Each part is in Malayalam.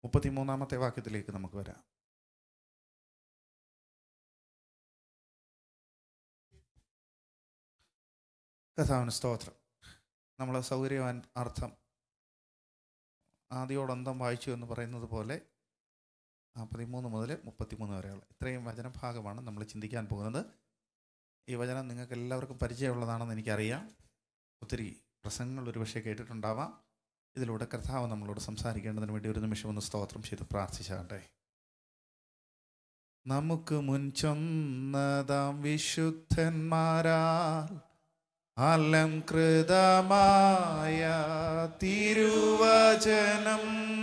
മുപ്പത്തിമൂന്നാമത്തെ വാക്യത്തിലേക്ക് നമുക്ക് വരാം കഥാവിന് സ്തോത്രം നമ്മൾ സൗകര്യവാൻ അർത്ഥം ആദ്യോടന്തം വായിച്ചു എന്ന് പറയുന്നത് പോലെ ആ പതിമൂന്ന് മുതൽ മുപ്പത്തിമൂന്ന് വരെയുള്ള ഇത്രയും വചനഭാഗമാണ് നമ്മൾ ചിന്തിക്കാൻ പോകുന്നത് ഈ വചനം നിങ്ങൾക്ക് എല്ലാവർക്കും പരിചയമുള്ളതാണെന്ന് എനിക്കറിയാം ഒത്തിരി പ്രസംഗങ്ങൾ ഒരുപക്ഷെ കേട്ടിട്ടുണ്ടാവാം ഇതിലൂടെ കർത്താവ് നമ്മളോട് സംസാരിക്കേണ്ടതിന് വേണ്ടി ഒരു നിമിഷം ഒന്ന് സ്തോത്രം ചെയ്ത് പ്രാർത്ഥിച്ചാട്ടെ നമുക്ക് മുൻ ചൊന്നതാം വിശുദ്ധന്മാരാൽ അലംകൃതമായ തിരുവചനം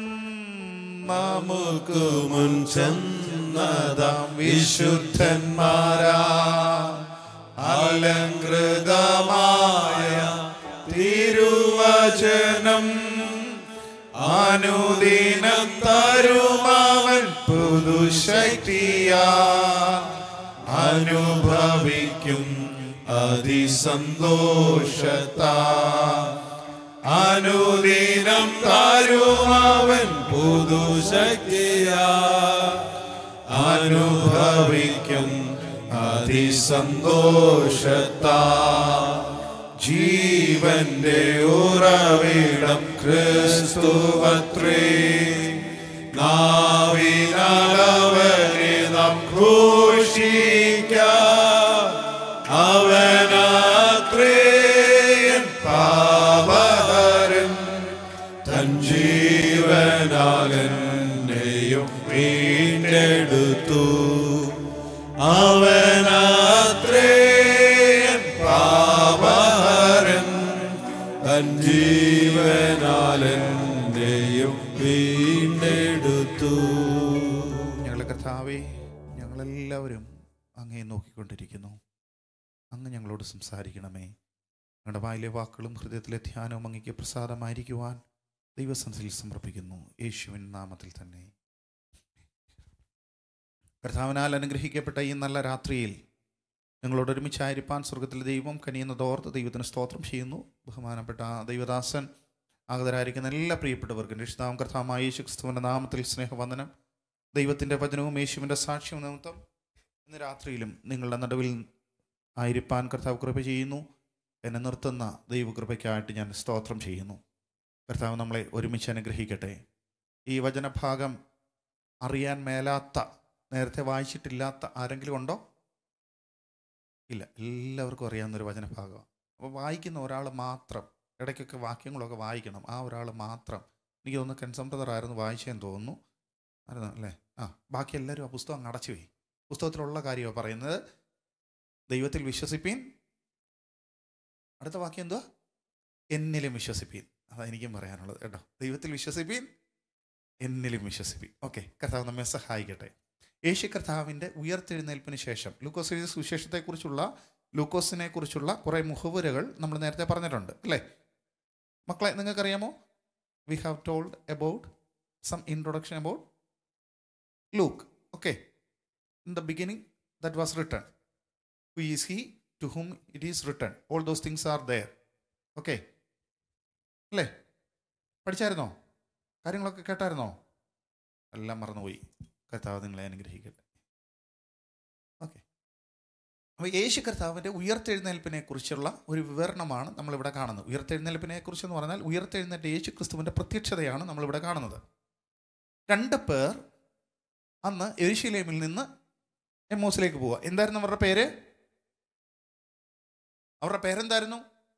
നമുക്ക് മുൻ ചെന്നതാം വിശുദ്ധന്മാരാ അലങ്കൃതമായ തിരുവചനം അനുദിനം തരുമവൻ പുതുശക്തിയാ അനുഭവിക്കും അതിസന്തോഷത്താ അനുദിനം തരുമവൻ പുതുശക്തിയാ അനുഭവിക്കും അതിസന്തോഷത്താ ജീവന്റെ ഉറവിടം ക്രിസ്തുവത്രേ നാവിനാലവനെ നാം ക്രൂശിക്കാം അവനാത്രേയൻ പാപഹരൻ തൻ ജീവനാലെന്നെയും വീണ്ടെടുത്തു അവനാത്രേയൻ പാപഹരൻ തൻ ജീവനാലെന്നെയും വീണ്ടെടുത്തു ഞങ്ങളെ കർത്താവേ ഞങ്ങളെല്ലാവരും അങ്ങേ നോക്കിക്കൊണ്ടിരിക്കുന്നു അങ്ങ് ഞങ്ങളോട് സംസാരിക്കണമേ ഞങ്ങളുടെ വായിലെ വാക്കുകളും ഹൃദയത്തിലെ ധ്യാനവും അങ്ങയ്ക്ക് പ്രസാദമായിരിക്കുവാൻ ദൈവസംസയിൽ സമർപ്പിക്കുന്നു യേശുവിൻ നാമത്തിൽ തന്നെ കർത്താവിനാൽ അനുഗ്രഹിക്കപ്പെട്ട ഈ നല്ല രാത്രിയിൽ നിങ്ങളോട് ഒരുമിച്ചായിരിക്കാൻ സ്വർഗത്തിലെ ദൈവം കനിയുന്നതോർത്ത് ദൈവത്തിന് സ്തോത്രം ചെയ്യുന്നു ബഹുമാനപ്പെട്ട ആ ദൈവദാസൻ ആഗതരായിരിക്കുന്ന എല്ലാ പ്രിയപ്പെട്ടവർക്കും രക്ഷിതാവും കർത്താവായ യേശു ക്രിസ്തുവിൻ്റെ നാമത്തിൽ സ്നേഹവന്ദനം ദൈവത്തിൻ്റെ വചനവും യേശുവിൻ്റെ സാക്ഷ്യവും നിമിത്തം ഇന്ന് രാത്രിയിലും നിങ്ങളുടെ നടുവിൽ ആയിരിക്കാൻ കർത്താവ് കൃപ ചെയ്യുന്നു എന്നെ നിർത്തുന്ന ദൈവകൃപയ്ക്കായിട്ട് ഞാൻ സ്തോത്രം ചെയ്യുന്നു കർത്താവ് നമ്മളെ ഒരുമിച്ച് അനുഗ്രഹിക്കട്ടെ ഈ വചനഭാഗം അറിയാൻ മേലാത്ത നേരത്തെ വായിച്ചിട്ടില്ലാത്ത ആരെങ്കിലും ഉണ്ടോ ഇല്ല എല്ലാവർക്കും അറിയാവുന്നൊരു വചനഭാഗമാണ് അപ്പോൾ വായിക്കുന്ന ഒരാൾ മാത്രം ഇടയ്ക്കൊക്കെ വാക്യങ്ങളൊക്കെ വായിക്കണം ആ ഒരാൾ മാത്രം എനിക്ക് തോന്നുന്നു കൺസംബ്രദറായിരുന്നു വായിച്ചതെന്ന് തോന്നുന്നു ആയിരുന്നു അല്ലേ ആ ബാക്കി എല്ലാവരും ആ പുസ്തകം അങ്ങ് അടച്ചു പോയി പുസ്തകത്തിലുള്ള കാര്യമാണ് പറയുന്നത് ദൈവത്തിൽ വിശ്വസിപ്പീൻ അടുത്ത വാക്യം എന്തുവാ എന്നിലും വിശ്വസിപ്പീൻ അതാ എനിക്കും പറയാനുള്ളത് കേട്ടോ ദൈവത്തിൽ വിശ്വസിപ്പീൻ എന്നിലും വിശ്വസിപ്പീൻ ഓക്കെ കർത്താവ് നമ്മെ സഹായിക്കട്ടെ യേശു കർത്താവിൻ്റെ ഉയർത്തെഴുന്നേൽപ്പിന് ശേഷം ലൂക്കോസ് എഴുതിയ സുവിശേഷത്തെക്കുറിച്ചുള്ള ലൂക്കോസിനെ കുറിച്ചുള്ള കുറേ മുഖവുരകൾ നമ്മൾ നേരത്തെ പറഞ്ഞിട്ടുണ്ട് അല്ലേ മക്കളെ നിങ്ങൾക്കറിയാമോ we have told about some introduction about Luke okay in the beginning that was return who is he to whom it is written all those things are there okay അല്ലേ പഠിച്ചായിരുന്നോ കാര്യങ്ങളൊക്കെ കേട്ടായിരുന്നോ എല്ലാം മറന്നുപോയി കർത്താവ് നിങ്ങളെ അനുഗ്രഹിക്കട്ടെ ഓക്കെ അപ്പോൾ യേശു കർത്താവിൻ്റെ ഉയർത്തെഴുന്നേൽപ്പിനെ കുറിച്ചുള്ള ഒരു വിവരണമാണ് നമ്മളിവിടെ കാണുന്നത് ഉയർത്തെഴുന്നേൽപ്പിനെ കുറിച്ചെന്ന് പറഞ്ഞാൽ ഉയർത്തെഴുന്നേറ്റ യേശു ക്രിസ്തുവിൻ്റെ പ്രത്യക്ഷതയാണ് നമ്മളിവിടെ കാണുന്നത് രണ്ട് പേർ അന്ന് എരിശിലേമിൽ നിന്ന് എമ്മോസിലേക്ക് പോവുക എന്തായിരുന്നു അവരുടെ പേര് അവരുടെ പേരെന്തായിരുന്നു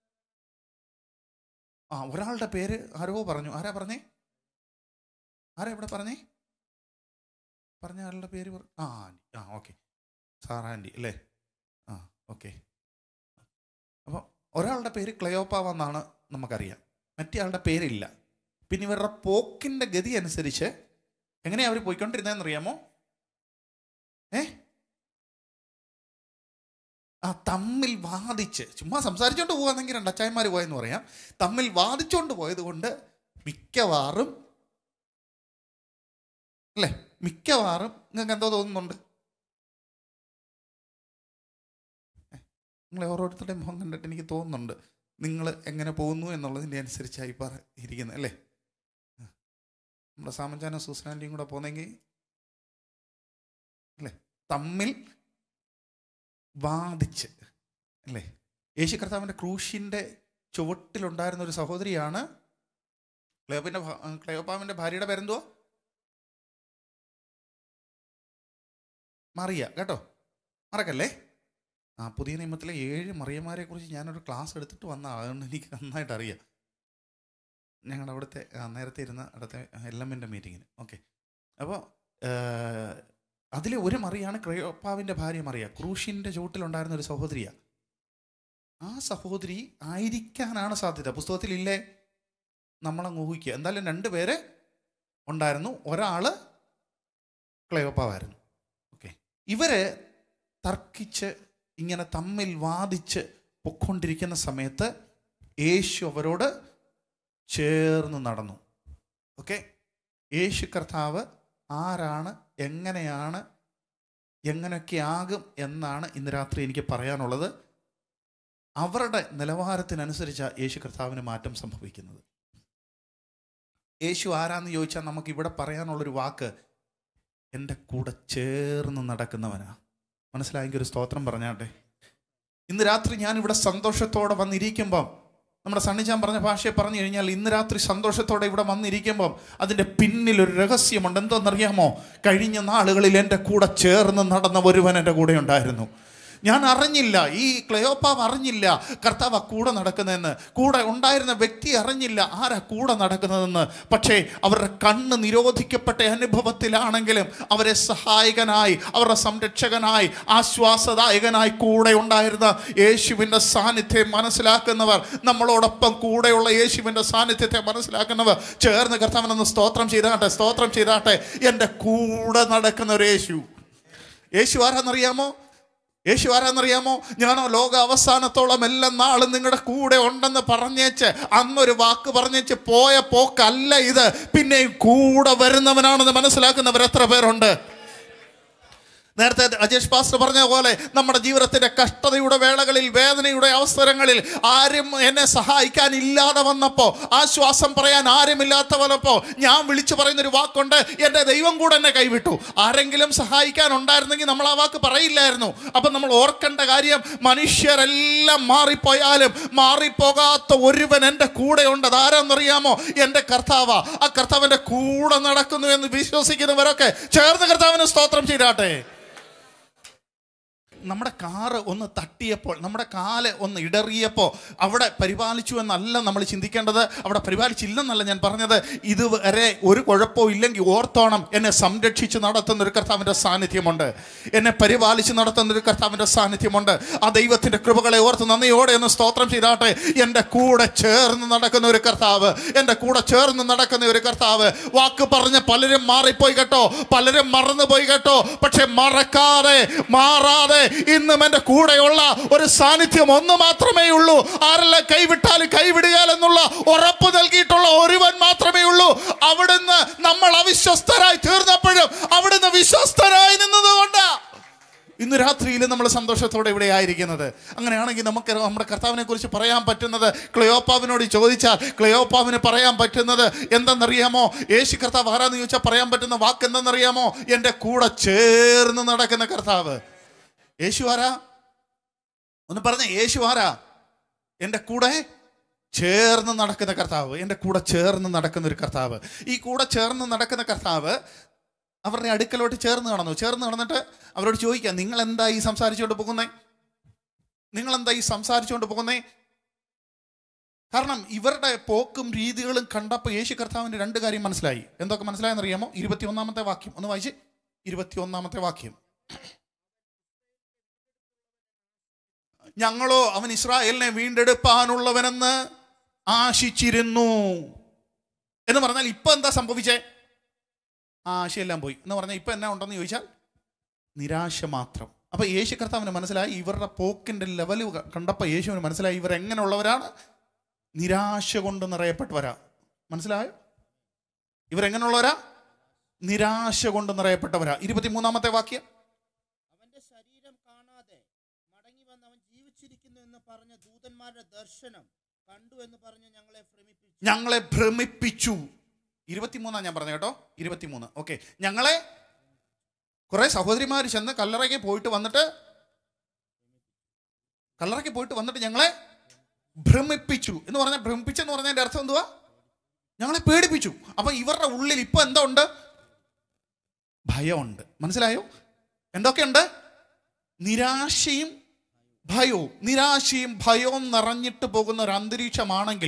ആ ഒരാളുടെ പേര് ആരോ പറഞ്ഞു ആരാ പറഞ്ഞേ ആരാ ഇവിടെ പറഞ്ഞേ പറഞ്ഞ ആളുടെ പേര് പറ ആ ആൻറ്റി ആ ഓക്കെ സാറാൻറ്റി അല്ലേ ആ ഓക്കെ അപ്പോൾ ഒരാളുടെ പേര് ക്ലയോപ്പാവ് എന്നാണ് നമുക്കറിയാം മറ്റേ ആളുടെ പേരില്ല പിന്നെ ഇവരുടെ പോക്കിൻ്റെ ഗതി അനുസരിച്ച് എങ്ങനെയാണ് അവർ പോയിക്കൊണ്ടിരുന്നതെന്ന് അറിയാമോ ഏ ആ തമ്മിൽ വാദിച്ച് ചുമ്മാ സംസാരിച്ചുകൊണ്ട് പോകാന്നെങ്കിൽ രണ്ടച്ചായന്മാർ പോയെന്ന് പറയാം തമ്മിൽ വാദിച്ചുകൊണ്ട് പോയത് കൊണ്ട് മിക്കവാറും അല്ലേ മിക്കവാറും നിങ്ങൾക്ക് എന്തോ തോന്നുന്നുണ്ട് നിങ്ങൾ ഓരോരുത്തരുടെയും മുഖം കണ്ടിട്ട് എനിക്ക് തോന്നുന്നുണ്ട് നിങ്ങൾ എങ്ങനെ പോകുന്നു എന്നുള്ളതിൻ്റെ അനുസരിച്ചായി പറ ഇരിക്കുന്നത് അല്ലേ നമ്മുടെ സാമഞ്ചാനും സൂസനാൻ്റെയും കൂടെ പോന്നെങ്കിൽ അല്ലേ തമ്മിൽ വാദിച്ച് അല്ലേ യേശു കർത്താവിൻ്റെ ക്രൂശിൻ്റെ ചുവട്ടിലുണ്ടായിരുന്ന ഒരു സഹോദരിയാണ് ക്ലെയോപ്പിൻ്റെ ക്ലെയോപ്പാവിൻ്റെ ഭാര്യയുടെ പേരെന്തുവാ മറിയ കേട്ടോ മറക്കല്ലേ ആ പുതിയ നിയമത്തിലെ ഏഴ് മറിയന്മാരെ കുറിച്ച് ഞാനൊരു ക്ലാസ് എടുത്തിട്ട് വന്ന അതുകൊണ്ട് എനിക്ക് നന്നായിട്ട് അറിയാം ഞങ്ങളുടെ അവിടുത്തെ ആ, നേരത്തെ ഇരുന്ന അടുത്ത എൽ എമ്മിൻ്റെ മീറ്റിങ്ങിന് ഓക്കെ അപ്പോൾ അതിലെ ഒരു മറിയാണ് ക്രയോപ്പാവിൻ്റെ ഭാര്യ മറിയ ക്രൂശിൻ്റെ ചുവട്ടിലുണ്ടായിരുന്ന ഒരു സഹോദരിയാണ് ആ സഹോദരി ആയിരിക്കാനാണ് സാധ്യത പുസ്തകത്തിലില്ലേ നമ്മളങ്ങ് ഊഹിക്കുക എന്തായാലും രണ്ട് പേര് ഉണ്ടായിരുന്നു ഒരാൾ ക്ലയോപ്പാവായിരുന്നു ഓക്കെ ഇവര് തർക്കിച്ച് ഇങ്ങനെ തമ്മിൽ വാദിച്ച് പൊക്കൊണ്ടിരിക്കുന്ന സമയത്ത് യേശു അവരോട് ചേർന്ന് നടന്നു ഓക്കെ യേശു കർത്താവ് ആരാണ് എങ്ങനെയാണ് എങ്ങനെയൊക്കെ ആകും എന്നാണ് ഇന്ന് രാത്രി എനിക്ക് പറയാനുള്ളത് അവരുടെ നിലവാരത്തിനനുസരിച്ചാണ് യേശു കർത്താവിന് മാറ്റം സംഭവിക്കുന്നത് യേശു ആരാന്ന് ചോദിച്ചാൽ നമുക്ക് ഇവിടെ പറയാനുള്ളൊരു വാക്ക് എൻ്റെ കൂടെ ചേർന്ന് നടക്കുന്നവനാ മനസ്സിലായെങ്കിൽ ഒരു സ്തോത്രം പറഞ്ഞാട്ടെ ഇന്ന് രാത്രി ഞാൻ ഇവിടെ സന്തോഷത്തോടെ വന്നിരിക്കുമ്പം നമ്മുടെ സണ്ണിച്ചാൻ പറഞ്ഞ ഭാഷയെ പറഞ്ഞു കഴിഞ്ഞാൽ ഇന്ന് രാത്രി സന്തോഷത്തോടെ ഇവിടെ വന്നിരിക്കുമ്പം അതിൻ്റെ പിന്നിൽ ഒരു രഹസ്യമുണ്ട് എന്തോന്നറിയാമോ കഴിഞ്ഞ നാളുകളിൽ എൻ്റെ കൂടെ ചേർന്ന് നടന്ന ഒരുവൻ എൻ്റെ കൂടെ ഉണ്ടായിരുന്നു ഞാൻ അറിഞ്ഞില്ല ഈ ക്ലയോപ്പാവ് അറിഞ്ഞില്ല കർത്താവ് കൂടെ നടക്കുന്നതെന്ന് കൂടെ ഉണ്ടായിരുന്ന വ്യക്തി അറിഞ്ഞില്ല ആരാ കൂടെ നടക്കുന്നതെന്ന് പക്ഷേ അവരുടെ കണ്ണ് നിരോധിക്കപ്പെട്ട അനുഭവത്തിലാണെങ്കിലും അവരെ സഹായകനായി അവരുടെ സംരക്ഷകനായി ആശ്വാസദായകനായി കൂടെ ഉണ്ടായിരുന്ന യേശുവിൻ്റെ സാന്നിധ്യം മനസ്സിലാക്കുന്നവർ നമ്മളോടൊപ്പം കൂടെയുള്ള യേശുവിൻ്റെ സാന്നിധ്യത്തെ മനസ്സിലാക്കുന്നവർ ചേർന്ന് കർത്താവിനൊന്ന് സ്തോത്രം ചെയ്താട്ടെ സ്തോത്രം ചെയ്താട്ടെ എൻ്റെ കൂടെ നടക്കുന്ന ഒരു യേശു യേശു ആരാന്നറിയാമോ യേശു ആരാന്നറിയാമോ ഞാനോ ലോക അവസാനത്തോളം എല്ലാ നാളും നിങ്ങളുടെ കൂടെ ഉണ്ടെന്ന് പറഞ്ഞേച്ച് അന്നൊരു വാക്ക് പറഞ്ഞേച്ച് പോയ പോക്കല്ല ഇത് പിന്നെയും കൂടെ വരുന്നവനാണെന്ന് മനസ്സിലാക്കുന്നവർ എത്ര പേരുണ്ട് നേരത്തെ അജേഷ് പാസ്റ്റർ പറഞ്ഞ പോലെ നമ്മുടെ ജീവിതത്തിന്റെ കഷ്ടതയുടെ വേളകളിൽ വേദനയുടെ അവസരങ്ങളിൽ ആരും എന്നെ സഹായിക്കാൻ ഇല്ലാതെ വന്നപ്പോൾ ആശ്വാസം പറയാൻ ആരുമില്ലാത്ത വന്നപ്പോൾ ഞാൻ വിളിച്ചു പറയുന്നൊരു വാക്കുണ്ട് എൻ്റെ ദൈവം കൂടെ എന്നെ കൈവിട്ടു ആരെങ്കിലും സഹായിക്കാൻ ഉണ്ടായിരുന്നെങ്കിൽ നമ്മൾ ആ വാക്ക് പറയില്ലായിരുന്നു അപ്പം നമ്മൾ ഓർക്കേണ്ട കാര്യം മനുഷ്യരെല്ലാം മാറിപ്പോയാലും മാറിപ്പോകാത്ത ഒരുവൻ എൻ്റെ കൂടെ ഉണ്ട് അതാരാന്നറിയാമോ എൻ്റെ കർത്താവ ആ കർത്താവിൻ്റെ കൂടെ നടക്കുന്നു എന്ന് വിശ്വസിക്കുന്നവരൊക്കെ ചേർന്ന് കർത്താവിന് സ്തോത്രം ചെയ്താട്ടെ നമ്മുടെ കാറ് ഒന്ന് തട്ടിയപ്പോൾ നമ്മുടെ കാല് ഒന്ന് ഇടറിയപ്പോൾ അവിടെ പരിപാലിച്ചു എന്നല്ല നമ്മൾ ചിന്തിക്കേണ്ടത് അവിടെ പരിപാലിച്ചില്ലെന്നല്ല ഞാൻ പറഞ്ഞത് ഇതുവരെ ഒരു കുഴപ്പവും ഇല്ലെങ്കിൽ ഓർത്തോണം എന്നെ സംരക്ഷിച്ച് നടത്തുന്ന ഒരു കർത്താവിൻ്റെ സാന്നിധ്യമുണ്ട് എന്നെ പരിപാലിച്ച് നടത്തുന്ന ഒരു കർത്താവിൻ്റെ സാന്നിധ്യമുണ്ട് ആ ദൈവത്തിൻ്റെ കൃപകളെ ഓർത്ത് നന്ദിയോടെ ഒന്ന് സ്തോത്രം ചെയ്താട്ടെ എൻ്റെ കൂടെ ചേർന്ന് നടക്കുന്ന ഒരു കർത്താവ് എൻ്റെ കൂടെ ചേർന്ന് നടക്കുന്ന ഒരു കർത്താവ് വാക്ക് പറഞ്ഞ് പലരും മാറിപ്പോയി കേട്ടോ പലരും മറന്നുപോയി കേട്ടോ പക്ഷെ മറക്കാതെ മാറാതെ ഇന്നും എൻ്റെ കൂടെയുള്ള ഒരു സാന്നിധ്യം ഒന്ന് മാത്രമേ ഉള്ളൂ ആരെല്ലാം കൈവിട്ടാലും കൈവിടുകയെന്നുള്ള ഉറപ്പ് നൽകിയിട്ടുള്ള ഒരുവൻ മാത്രമേ ഉള്ളൂ അവിടുന്ന് നമ്മൾ അവിശ്വസ്തരായി തീർന്നപ്പോഴും അവിടുന്ന് വിശ്വസ്തരായി നിന്നതുകൊണ്ട് ഇന്ന് രാത്രിയിൽ നമ്മൾ സന്തോഷത്തോടെ ഇവിടെ ആയിരിക്കുന്നത് അങ്ങനെയാണെങ്കിൽ നമുക്ക് നമ്മുടെ കർത്താവിനെ കുറിച്ച് പറയാൻ പറ്റുന്നത് ക്ലയോപ്പാവിനോട് ചോദിച്ചാൽ ക്ലയോപ്പാവിന് പറയാൻ പറ്റുന്നത് എന്തെന്നറിയാമോ യേശു കർത്താവ് ആരാന്ന് ചോദിച്ചാൽ പറയാൻ പറ്റുന്ന വാക്ക് എന്തെന്നറിയാമോ എൻ്റെ കൂടെ ചേർന്ന് നടക്കുന്ന കർത്താവ് യേശു ആരാ ഒന്ന് പറഞ്ഞ യേശു ആരാ എൻ്റെ കൂടെ ചേർന്ന് നടക്കുന്ന കർത്താവ് എൻ്റെ കൂടെ ചേർന്ന് നടക്കുന്ന ഒരു കർത്താവ് ഈ കൂടെ ചേർന്ന് നടക്കുന്ന കർത്താവ് അവരുടെ അടുക്കലോട്ട് ചേർന്ന് നടന്നു ചേർന്ന് നടന്നിട്ട് അവരോട് ചോദിക്കാം നിങ്ങൾ എന്താ ഈ സംസാരിച്ചുകൊണ്ട് പോകുന്നേ നിങ്ങൾ എന്താ ഈ സംസാരിച്ചുകൊണ്ട് പോകുന്നേ കാരണം ഇവരുടെ പോക്കും രീതികളും കണ്ടപ്പോൾ യേശു കർത്താവിന് രണ്ട് കാര്യം മനസ്സിലായി എന്തൊക്കെ മനസ്സിലായെന്നറിയാമോ ഇരുപത്തി ഒന്നാമത്തെ വാക്യം ഒന്ന് വായിച്ച് ഇരുപത്തി ഒന്നാമത്തെ വാക്യം ഞങ്ങളോ അവൻ ഇസ്രായേലിനെ വീണ്ടെടുപ്പാനുള്ളവനെന്ന് ആശിച്ചിരുന്നു എന്ന് പറഞ്ഞാൽ ഇപ്പൊ എന്താ സംഭവിച്ചേ ആ ആശയെല്ലാം പോയി എന്ന് പറഞ്ഞാൽ ഇപ്പൊ എന്നാ ഉണ്ടെന്ന് ചോദിച്ചാൽ നിരാശ മാത്രം അപ്പൊ യേശു കർത്താവിന് മനസ്സിലായി ഇവരുടെ പോക്കിന്റെ ലെവൽ കണ്ടപ്പോൾ യേശുവിന് മനസ്സിലായി ഇവർ എങ്ങനെയുള്ളവരാണ് നിരാശ കൊണ്ട് നിറയപ്പെട്ടവരാ മനസ്സിലായോ ഇവരെങ്ങനെയുള്ളവരാ നിരാശ കൊണ്ട് നിറയപ്പെട്ടവരാ ഇരുപത്തിമൂന്നാമത്തെ വാക്യം അവന്റെ ശരീരം കാണാതെ മടങ്ങി വന്ന് അവൻ ജീവിച്ചിരിക്കുന്നു എന്ന് പറഞ്ഞ ദൂതന്മാരുടെ ദർശനം കണ്ടു എന്ന് പറഞ്ഞ് ഞങ്ങളെ ഭ്രമിപ്പിച്ചു ഞങ്ങളെ ഭ്രമിപ്പിച്ചു ഇരുപത്തിമൂന്നാണ് ഞാൻ പറഞ്ഞത് കേട്ടോ ഇരുപത്തിമൂന്ന് ഓക്കെ ഞങ്ങളെ കുറേ സഹോദരിമാർ ചെന്ന് കല്ലറയ്ക്ക് പോയിട്ട് വന്നിട്ട് കല്ലറയ്ക്ക് പോയിട്ട് വന്നിട്ട് ഞങ്ങളെ ഭ്രമിപ്പിച്ചു എന്ന് പറഞ്ഞാൽ ഭ്രമിപ്പിച്ചെന്ന് പറഞ്ഞതിൻ്റെ അർത്ഥം എന്തുവാ ഞങ്ങളെ പേടിപ്പിച്ചു അപ്പൊ ഇവരുടെ ഉള്ളിൽ ഇപ്പൊ എന്താ ഉണ്ട് ഭയമുണ്ട് മനസ്സിലായോ എന്തൊക്കെയുണ്ട് നിരാശയും ഭയവും നിരാശയും ഭയവും നിറഞ്ഞിട്ട് പോകുന്ന ഒരു അന്തരീക്ഷമാണെങ്കിൽ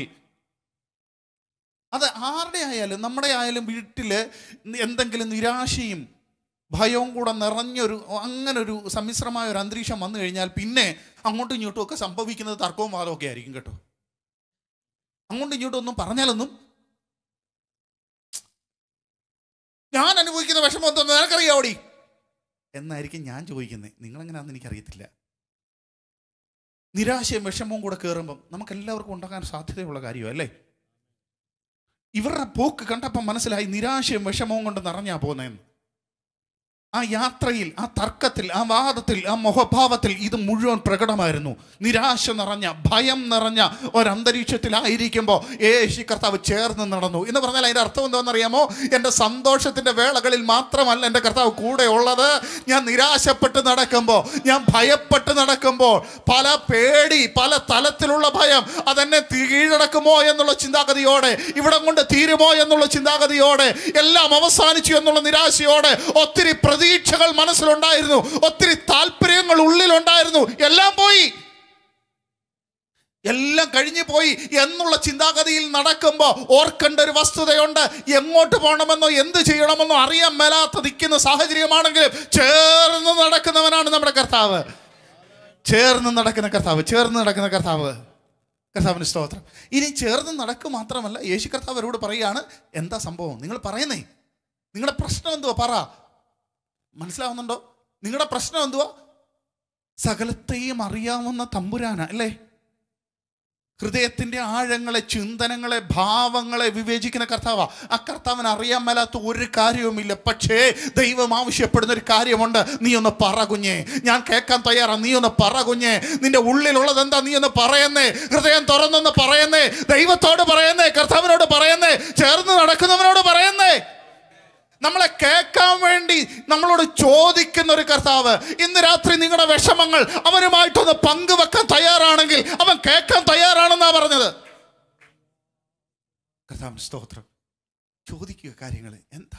അത് ആരുടെ ആയാലും നമ്മുടെ ആയാലും വീട്ടിൽ എന്തെങ്കിലും നിരാശയും ഭയവും കൂടെ നിറഞ്ഞൊരു അങ്ങനെ ഒരു സമ്മിശ്രമായ ഒരു അന്തരീക്ഷം വന്നു കഴിഞ്ഞാൽ പിന്നെ അങ്ങോട്ടും ഇങ്ങോട്ടും ഒക്കെ സംഭവിക്കുന്നത് തർക്കവും വാദവും ഒക്കെ ആയിരിക്കും കേട്ടോ അങ്ങോട്ടും ഇങ്ങോട്ടും ഒന്നും പറഞ്ഞാലൊന്നും ഞാൻ അനുഭവിക്കുന്ന വിഷമം എന്തോന്ന് നിനക്കറിയാവോടി എന്നായിരിക്കും ഞാൻ ചോദിക്കുന്നത് നിങ്ങളെങ്ങനെയാണെന്ന് എനിക്കറിയത്തില്ല നിരാശയും വിഷമവും കൂടെ കയറുമ്പം നമുക്ക് എല്ലാവർക്കും ഉണ്ടാകാൻ സാധ്യതയുള്ള കാര്യമാണ് അല്ലേ ഇവരുടെ പോക്ക് കണ്ടപ്പം മനസ്സിലായി നിരാശയും വിഷമവും കൊണ്ട് നിറഞ്ഞാ പോകുന്നതെന്ന് ആ യാത്രയിൽ ആ തർക്കത്തിൽ ആ വാദത്തിൽ ആ മുഖഭാവത്തിൽ ഇത് മുഴുവൻ പ്രകടമായിരുന്നു നിരാശ നിറഞ്ഞ ഭയം നിറഞ്ഞ ഒരന്തരീക്ഷത്തിലായിരിക്കുമ്പോൾ യേശു കർത്താവ് ചേർന്ന് നടന്നു എന്ന് പറഞ്ഞാൽ അതിൻ്റെ അർത്ഥം എന്താണെന്നറിയാമോ എൻ്റെ സന്തോഷത്തിൻ്റെ വേളകളിൽ മാത്രമല്ല എൻ്റെ കർത്താവ് കൂടെ ഉള്ളത് ഞാൻ നിരാശപ്പെട്ട് നടക്കുമ്പോൾ ഞാൻ ഭയപ്പെട്ട് നടക്കുമ്പോൾ പല പേടി പല തലത്തിലുള്ള ഭയം അതെന്നെ തി- കീഴടക്കുമോ എന്നുള്ള ചിന്താഗതിയോടെ ഇവിടം കൊണ്ട് തീരുമോ എന്നുള്ള ചിന്താഗതിയോടെ എല്ലാം അവസാനിച്ചു എന്നുള്ള നിരാശയോടെ ഒത്തിരി പ്രതീക്ഷകൾ മനസ്സിലുണ്ടായിരുന്നു ഒത്തിരി താല്പര്യങ്ങൾ ഉള്ളിലുണ്ടായിരുന്നു എല്ലാം പോയി എല്ലാം കഴിഞ്ഞു പോയി എന്നുള്ള ചിന്താഗതിയിൽ നടക്കുമ്പോൾ ഓർക്കേണ്ട ഒരു വസ്തുതയുണ്ട് എങ്ങോട്ട് പോകണമെന്നോ എന്ത് ചെയ്യണമെന്നോ അറിയാൻ മേലാത്ത നിൽക്കുന്ന സാഹചര്യമാണെങ്കിലും ചേർന്ന് നടക്കുന്നവനാണ് നമ്മുടെ കർത്താവ് ചേർന്ന് നടക്കുന്ന കർത്താവ് ചേർന്ന് നടക്കുന്ന കർത്താവ് കർത്താവിന് സ്തോത്രം ഇനി ചേർന്ന് നടക്കുക മാത്രമല്ല യേശു കർത്താവ് അവരോട് പറയുകയാണ് എന്താ സംഭവം നിങ്ങൾ പറയുന്നേ നിങ്ങളുടെ പ്രശ്നം എന്തുവാ പറ മനസ്സിലാവുന്നുണ്ടോ നിങ്ങളുടെ പ്രശ്നം എന്തുവാ സകലത്തെയും അറിയാവുന്ന തമ്പുരാന അല്ലേ ഹൃദയത്തിന്റെ ആഴങ്ങളെ ചിന്തനങ്ങളെ ഭാവങ്ങളെ വിവേചിക്കുന്ന കർത്താവ ആ കർത്താവിന് അറിയാൻ മേലാത്ത ഒരു കാര്യവുമില്ല പക്ഷേ ദൈവം ആവശ്യപ്പെടുന്ന ഒരു കാര്യമുണ്ട് നീ ഒന്ന് പറ കുഞ്ഞേ ഞാൻ കേൾക്കാൻ തയ്യാറാ നീ ഒന്ന് പറ കുഞ്ഞേ നിന്റെ ഉള്ളിലുള്ളത് എന്താ നീ ഒന്ന് പറയുന്നേ ഹൃദയം തുറന്നൊന്ന് പറയുന്നേ ദൈവത്തോട് പറയുന്നേ കർത്താവിനോട് പറയുന്നേ ചേർന്ന് നടക്കുന്നവനോട് പറയുന്നേ നമ്മളെ കേൾക്കാൻ വേണ്ടി നമ്മളോട് ചോദിക്കുന്ന ഒരു കർത്താവ് ഇന്ന് രാത്രി നിങ്ങളുടെ വിഷമങ്ങൾ അവനുമായിട്ടൊന്ന് പങ്കുവെക്കാൻ തയ്യാറാണെങ്കിൽ അവൻ കേൾക്കാൻ തയ്യാറാണെന്നാ പറഞ്ഞത് കർത്താവ് സ്തോത്രം ചോദിക്കുക കാര്യങ്ങൾ എന്താ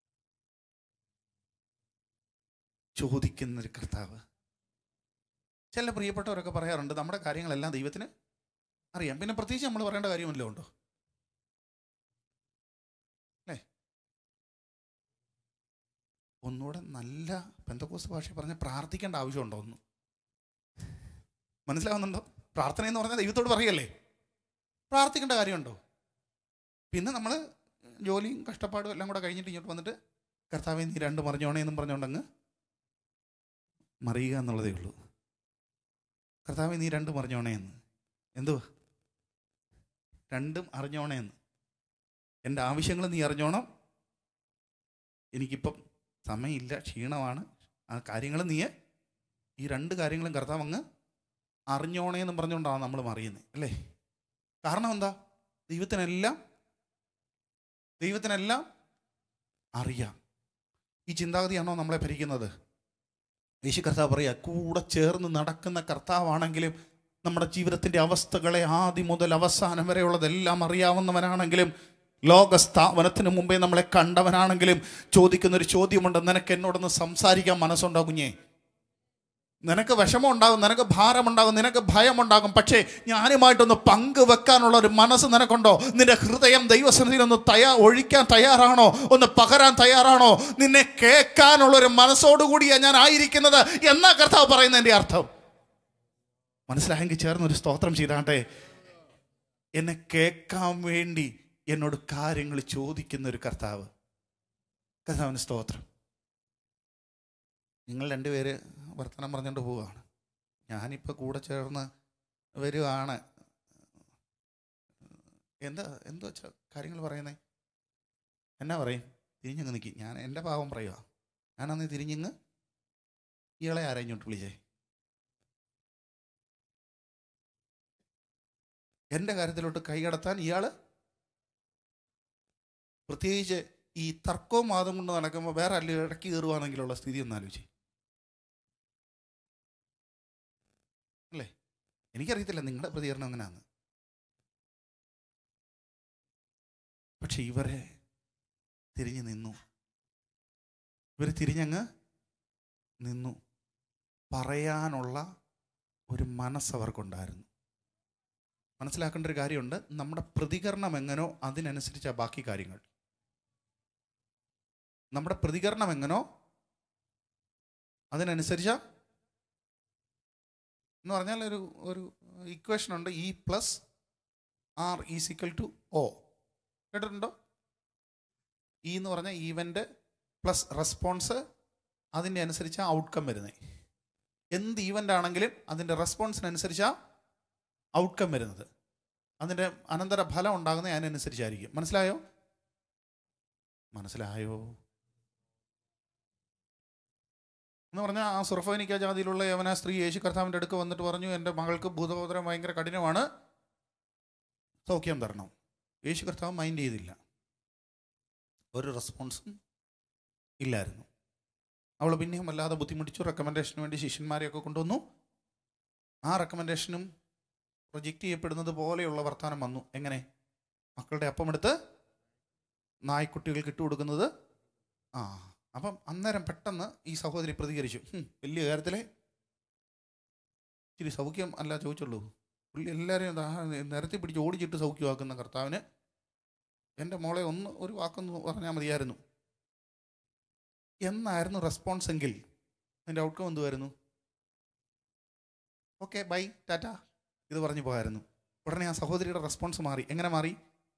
ചോദിക്കുന്ന ഒരു കർത്താവ് ചില പ്രിയപ്പെട്ടവരൊക്കെ പറയാറുണ്ട് നമ്മുടെ കാര്യങ്ങളെല്ലാം ദൈവത്തിന് അറിയാം പിന്നെ പ്രത്യേകിച്ച് നമ്മൾ പറയേണ്ട കാര്യമല്ലോ ഉണ്ടോ ഒന്നുകൂടെ നല്ല പെന്തക്കോസ് ഭാഷ പറഞ്ഞ് പ്രാർത്ഥിക്കേണ്ട ആവശ്യമുണ്ടോ ഒന്ന് മനസ്സിലാവുന്നുണ്ടോ പ്രാർത്ഥന എന്ന് പറഞ്ഞാൽ ദൈവത്തോട് പറയല്ലേ പ്രാർത്ഥിക്കേണ്ട കാര്യമുണ്ടോ പിന്നെ നമ്മൾ ജോലിയും കഷ്ടപ്പാടും എല്ലാം കൂടെ കഴിഞ്ഞിട്ട് ഇങ്ങോട്ട് വന്നിട്ട് കർത്താവെ നീ രണ്ട് മറിഞ്ഞോണേ എന്നും പറഞ്ഞുകൊണ്ടങ്ങ് മറിയുക എന്നുള്ളതേ ഉള്ളൂ കർത്താവെ നീ രണ്ട് മറിഞ്ഞോണേ എന്ന് എന്തുവാ രണ്ടും അറിഞ്ഞോണേ എന്ന് എൻ്റെ ആവശ്യങ്ങൾ നീ അറിഞ്ഞോണം എനിക്കിപ്പം സമയമില്ല ക്ഷീണമാണ് ആ കാര്യങ്ങൾ നീ ഈ രണ്ട് കാര്യങ്ങളും കർത്താവ് അങ്ങ് അറിഞ്ഞോണേ എന്നും പറഞ്ഞുകൊണ്ടാണ് നമ്മൾ അറിയുന്നത് അല്ലേ കാരണം എന്താ ദൈവത്തിനെല്ലാം ദൈവത്തിനെല്ലാം അറിയാം ഈ ചിന്താഗതിയാണോ നമ്മളെ ഭരിക്കുന്നത് യേശു കർത്താവ് പറയുക കൂടെ ചേർന്ന് നടക്കുന്ന കർത്താവാണെങ്കിലും നമ്മുടെ ജീവിതത്തിൻ്റെ അവസ്ഥകളെ ആദ്യം മുതൽ അവസാനം വരെയുള്ളതെല്ലാം അറിയാവുന്നവനാണെങ്കിലും ലോകസ്ഥാപനത്തിന് മുമ്പേ നമ്മളെ കണ്ടവനാണെങ്കിലും ചോദിക്കുന്ന ഒരു ചോദ്യമുണ്ട് നിനക്ക് എന്നോടൊന്ന് സംസാരിക്കാൻ മനസ്സുണ്ടോ കുഞ്ഞേ നിനക്ക് വിഷമം ഉണ്ടാകും നിനക്ക് ഭാരമുണ്ടാകും നിനക്ക് ഭയമുണ്ടാകും പക്ഷേ ഞാനുമായിട്ടൊന്ന് പങ്കുവെക്കാനുള്ള ഒരു മനസ്സ് നിനക്കുണ്ടോ നിന്റെ ഹൃദയം ദൈവസന്നിധിയിൽ ഒന്ന് തയ്യാ ഒഴിക്കാൻ തയ്യാറാണോ ഒന്ന് പകരാൻ തയ്യാറാണോ നിന്നെ കേൾക്കാനുള്ള ഒരു മനസ്സോടുകൂടിയാണ് ഞാൻ ആയിരിക്കുന്നത് എന്നാ കർത്താവ് പറയുന്നതിൻ്റെ അർത്ഥം മനസ്സിലായെങ്കിൽ ചേർന്നൊരു സ്തോത്രം ചെയ്താട്ടെ എന്നെ കേൾക്കാൻ വേണ്ടി എന്നോട് കാര്യങ്ങൾ ചോദിക്കുന്ന ഒരു കർത്താവ് കർത്താവിന് സ്തോത്രം നിങ്ങൾ രണ്ടുപേര് വർത്തമാനം പറഞ്ഞുകൊണ്ട് പോവുകയാണ് ഞാനിപ്പോൾ കൂടെ ചേർന്ന് വരുവാണ് എന്താ എന്താ വെച്ചാൽ കാര്യങ്ങൾ പറയുന്നേ എന്നാ പറയും തിരിഞ്ഞങ്ങ് നിൽക്കി ഞാൻ എൻ്റെ പാവം പറയുക ഞാനന്ന് തിരിഞ്ഞങ്ങ് ഇയാളെ ആരാ ഇങ്ങോട്ട് വിളിച്ചേ എൻ്റെ കാര്യത്തിലോട്ട് കൈകടത്താൻ ഇയാൾ പ്രത്യേകിച്ച് ഈ തർക്കവും വാദം കൊണ്ട് നടക്കുമ്പോൾ വേറെ അല്ല ഇടയ്ക്ക് കയറുവാണെങ്കിലുള്ള സ്ഥിതി ഒന്ന് ആലോചിച്ച് അല്ലേ എനിക്കറിയത്തില്ല നിങ്ങളുടെ പ്രതികരണം എങ്ങനെയാന്ന് പക്ഷെ ഇവരെ തിരിഞ്ഞു നിന്നു ഇവർ തിരിഞ്ഞങ്ങ് നിന്നു പറയാനുള്ള ഒരു മനസ്സ് അവർക്കുണ്ടായിരുന്നു മനസ്സിലാക്കേണ്ട ഒരു കാര്യമുണ്ട് നമ്മുടെ പ്രതികരണം എങ്ങനോ അതിനനുസരിച്ചാ ബാക്കി കാര്യങ്ങൾ നമ്മുടെ പ്രതികരണം എങ്ങനോ അതിനനുസരിച്ച എന്ന് പറഞ്ഞാൽ ഒരു ഒരു ഇക്വേഷൻ ഉണ്ട് E plus R is equal to O കേട്ടിട്ടുണ്ടോ ഇ എന്ന് പറഞ്ഞാൽ ഈവൻ്റ് പ്ലസ് റെസ്പോൺസ് അതിൻ്റെ അനുസരിച്ച് ഔട്ട്കം വരുന്നത് എന്ത് ഈവൻ്റ് ആണെങ്കിലും അതിൻ്റെ റെസ്പോൺസിനനുസരിച്ചാണ് ഔട്ട്കം വരുന്നത് അതിൻ്റെ അനന്തര ഫലം ഉണ്ടാകുന്നത് അതിനനുസരിച്ചായിരിക്കും മനസ്സിലായോ മനസ്സിലായോ എന്ന് പറഞ്ഞാൽ ആ സുർഫോനിക്ക ജാതിയിലുള്ള യവന സ്ത്രീ യേശു കർത്താവിൻ്റെ അടുക്ക് വന്നിട്ട് പറഞ്ഞു എൻ്റെ മകൾക്ക് ഭൂതബോധനം ഭയങ്കര കഠിനമാണ് സൗഖ്യം തരണം യേശു കർത്താവ് മൈൻഡ് ചെയ്തില്ല ഒരു റെസ്പോൺസും ഇല്ലായിരുന്നു അവൾ പിന്നെയും വല്ലാതെ ബുദ്ധിമുട്ടിച്ചു റെക്കമെൻഡേഷന് വേണ്ടി ശിഷ്യന്മാരെയൊക്കെ കൊണ്ടുവന്നു ആ റെക്കമെൻഡേഷനും പ്രൊജക്റ്റ് ചെയ്യപ്പെടുന്നത് പോലെയുള്ള വർത്തമാനം വന്നു എങ്ങനെ മക്കളുടെ അപ്പമെടുത്ത് നായ്ക്കുട്ടികൾക്ക് ഇട്ട് കൊടുക്കുന്നത് ആ അപ്പം അന്നേരം പെട്ടെന്ന് ഈ സഹോദരി പ്രതികരിച്ചു "ഹും, വലിയ കാര്യത്തിലെ ഇച്ചിരി സൗഖ്യം അല്ല ചോദിച്ചുള്ളൂ പുള്ളി എല്ലാവരെയും ദാ നിരത്തി പിടിച്ച് ഓടിച്ചിട്ട് സൗഖ്യമാക്കുന്ന കർത്താവിന് എൻ്റെ മോളെ ഒന്ന് ഒരു വാക്കൊന്ന് പറഞ്ഞാൽ മതിയായിരുന്നു എന്നായിരുന്നു റെസ്പോൺസ് എങ്കിൽ അതിൻ്റെ ഔട്ട്കം എന്തുമായിരുന്നു ഓക്കെ ബൈ ടാറ്റ ഇത് പറഞ്ഞു പോകായിരുന്നു ഉടനെ ആ സഹോദരിയുടെ റെസ്പോൺസ് മാറി എങ്ങനെ മാറി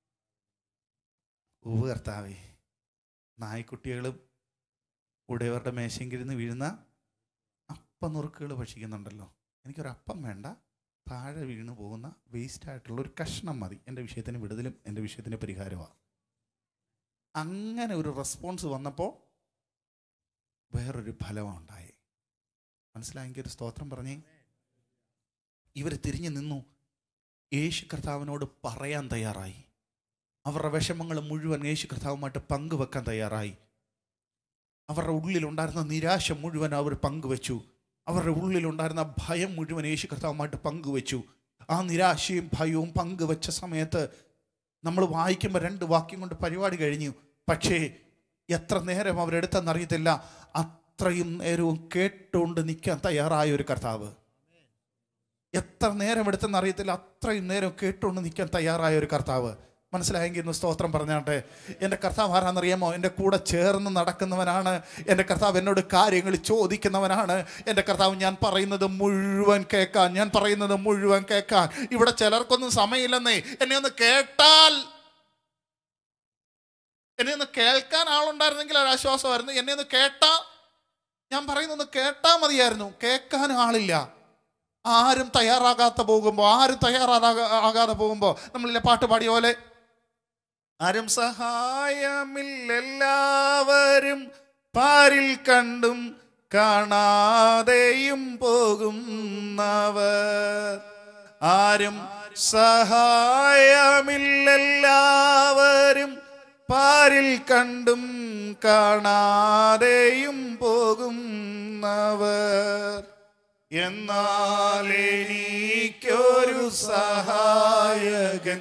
ഉവ് കർത്താവേ നായ്ക്കുട്ടികളും ഉടയവരുടെ മേശയെങ്കിരുന്ന് വീഴുന്ന അപ്പം നുറുക്കുകൾ ഭക്ഷിക്കുന്നുണ്ടല്ലോ എനിക്കൊരു അപ്പം വേണ്ട താഴെ വീണ് പോകുന്ന വേസ്റ്റ് ആയിട്ടുള്ള ഒരു കഷ്ണം മതി എൻ്റെ വിഷയത്തിന് വിടുതലും എൻ്റെ വിഷയത്തിന് പരിഹാരമാണ് അങ്ങനെ ഒരു റെസ്പോൺസ് വന്നപ്പോൾ വേറൊരു ഫലമാണ് ഉണ്ടായി മനസ്സിലായെങ്കിൽ ഒരു സ്തോത്രം പറഞ്ഞേ ഇവർ തിരിഞ്ഞു നിന്നു യേശു കർത്താവിനോട് പറയാൻ തയ്യാറായി അവരുടെ വിഷമങ്ങൾ മുഴുവൻ യേശു കർത്താവുമായിട്ട് പങ്കുവെക്കാൻ തയ്യാറായി അവരുടെ ഉള്ളിലുണ്ടായിരുന്ന നിരാശ മുഴുവൻ അവർ പങ്കുവെച്ചു അവരുടെ ഉള്ളിലുണ്ടായിരുന്ന ഭയം മുഴുവൻ യേശു കർത്താവുമായിട്ട് പങ്കുവെച്ചു ആ നിരാശയും ഭയവും പങ്കുവെച്ച സമയത്ത് നമ്മൾ വായിക്കുമ്പോൾ രണ്ട് വാക്യം കൊണ്ട് പരിപാടി കഴിഞ്ഞു പക്ഷേ എത്ര നേരം അവരെടുത്തെന്നറിയത്തില്ല അത്രയും നേരവും കേട്ടുകൊണ്ട് നിൽക്കാൻ തയ്യാറായ ഒരു കർത്താവ് എത്ര നേരം എടുത്തെന്ന് അറിയത്തില്ല അത്രയും നേരം കേട്ടുകൊണ്ട് നിൽക്കാൻ തയ്യാറായ ഒരു കർത്താവ് മനസ്സിലായെങ്കിൽ ഇന്ന് സ്തോത്രം പറഞ്ഞാട്ടെ എൻ്റെ കർത്താവ് ആരാണെന്നറിയാമോ എൻ്റെ കൂടെ ചേർന്ന് നടക്കുന്നവനാണ് എൻ്റെ കർത്താവ് എന്നോട് കാര്യങ്ങൾ ചോദിക്കുന്നവനാണ് എൻ്റെ കർത്താവ് ഞാൻ പറയുന്നത് മുഴുവൻ കേൾക്കാൻ ഞാൻ പറയുന്നത് മുഴുവൻ കേൾക്കാൻ ഇവിടെ ചിലർക്കൊന്നും സമയമില്ലെന്നേ എന്നെ ഒന്ന് കേട്ടാൽ എന്നെ ഒന്ന് കേൾക്കാൻ ആളുണ്ടായിരുന്നെങ്കിൽ ഒരു ആശ്വാസമായിരുന്നു എന്നെ ഒന്ന് കേട്ടാ ഞാൻ പറയുന്നത് കേട്ടാ മതിയായിരുന്നു കേൾക്കാൻ ആളില്ല ആരും തയ്യാറാകാത്ത പോകുമ്പോൾ ആരും തയ്യാറാകാ ആകാതെ പോകുമ്പോൾ നമ്മളിലെ പാട്ട് പാടിയ പോലെ ആരും സഹായമില്ലെല്ലാവരും പാരിൽ കണ്ടും കാണാതെയും പോകുന്നവർ ആരും സഹായമില്ലെല്ലാവരും പാരിൽ കണ്ടും കാണാതെയും പോകുന്നവർ എന്നാൽ എനിക്കൊരു സഹായകൻ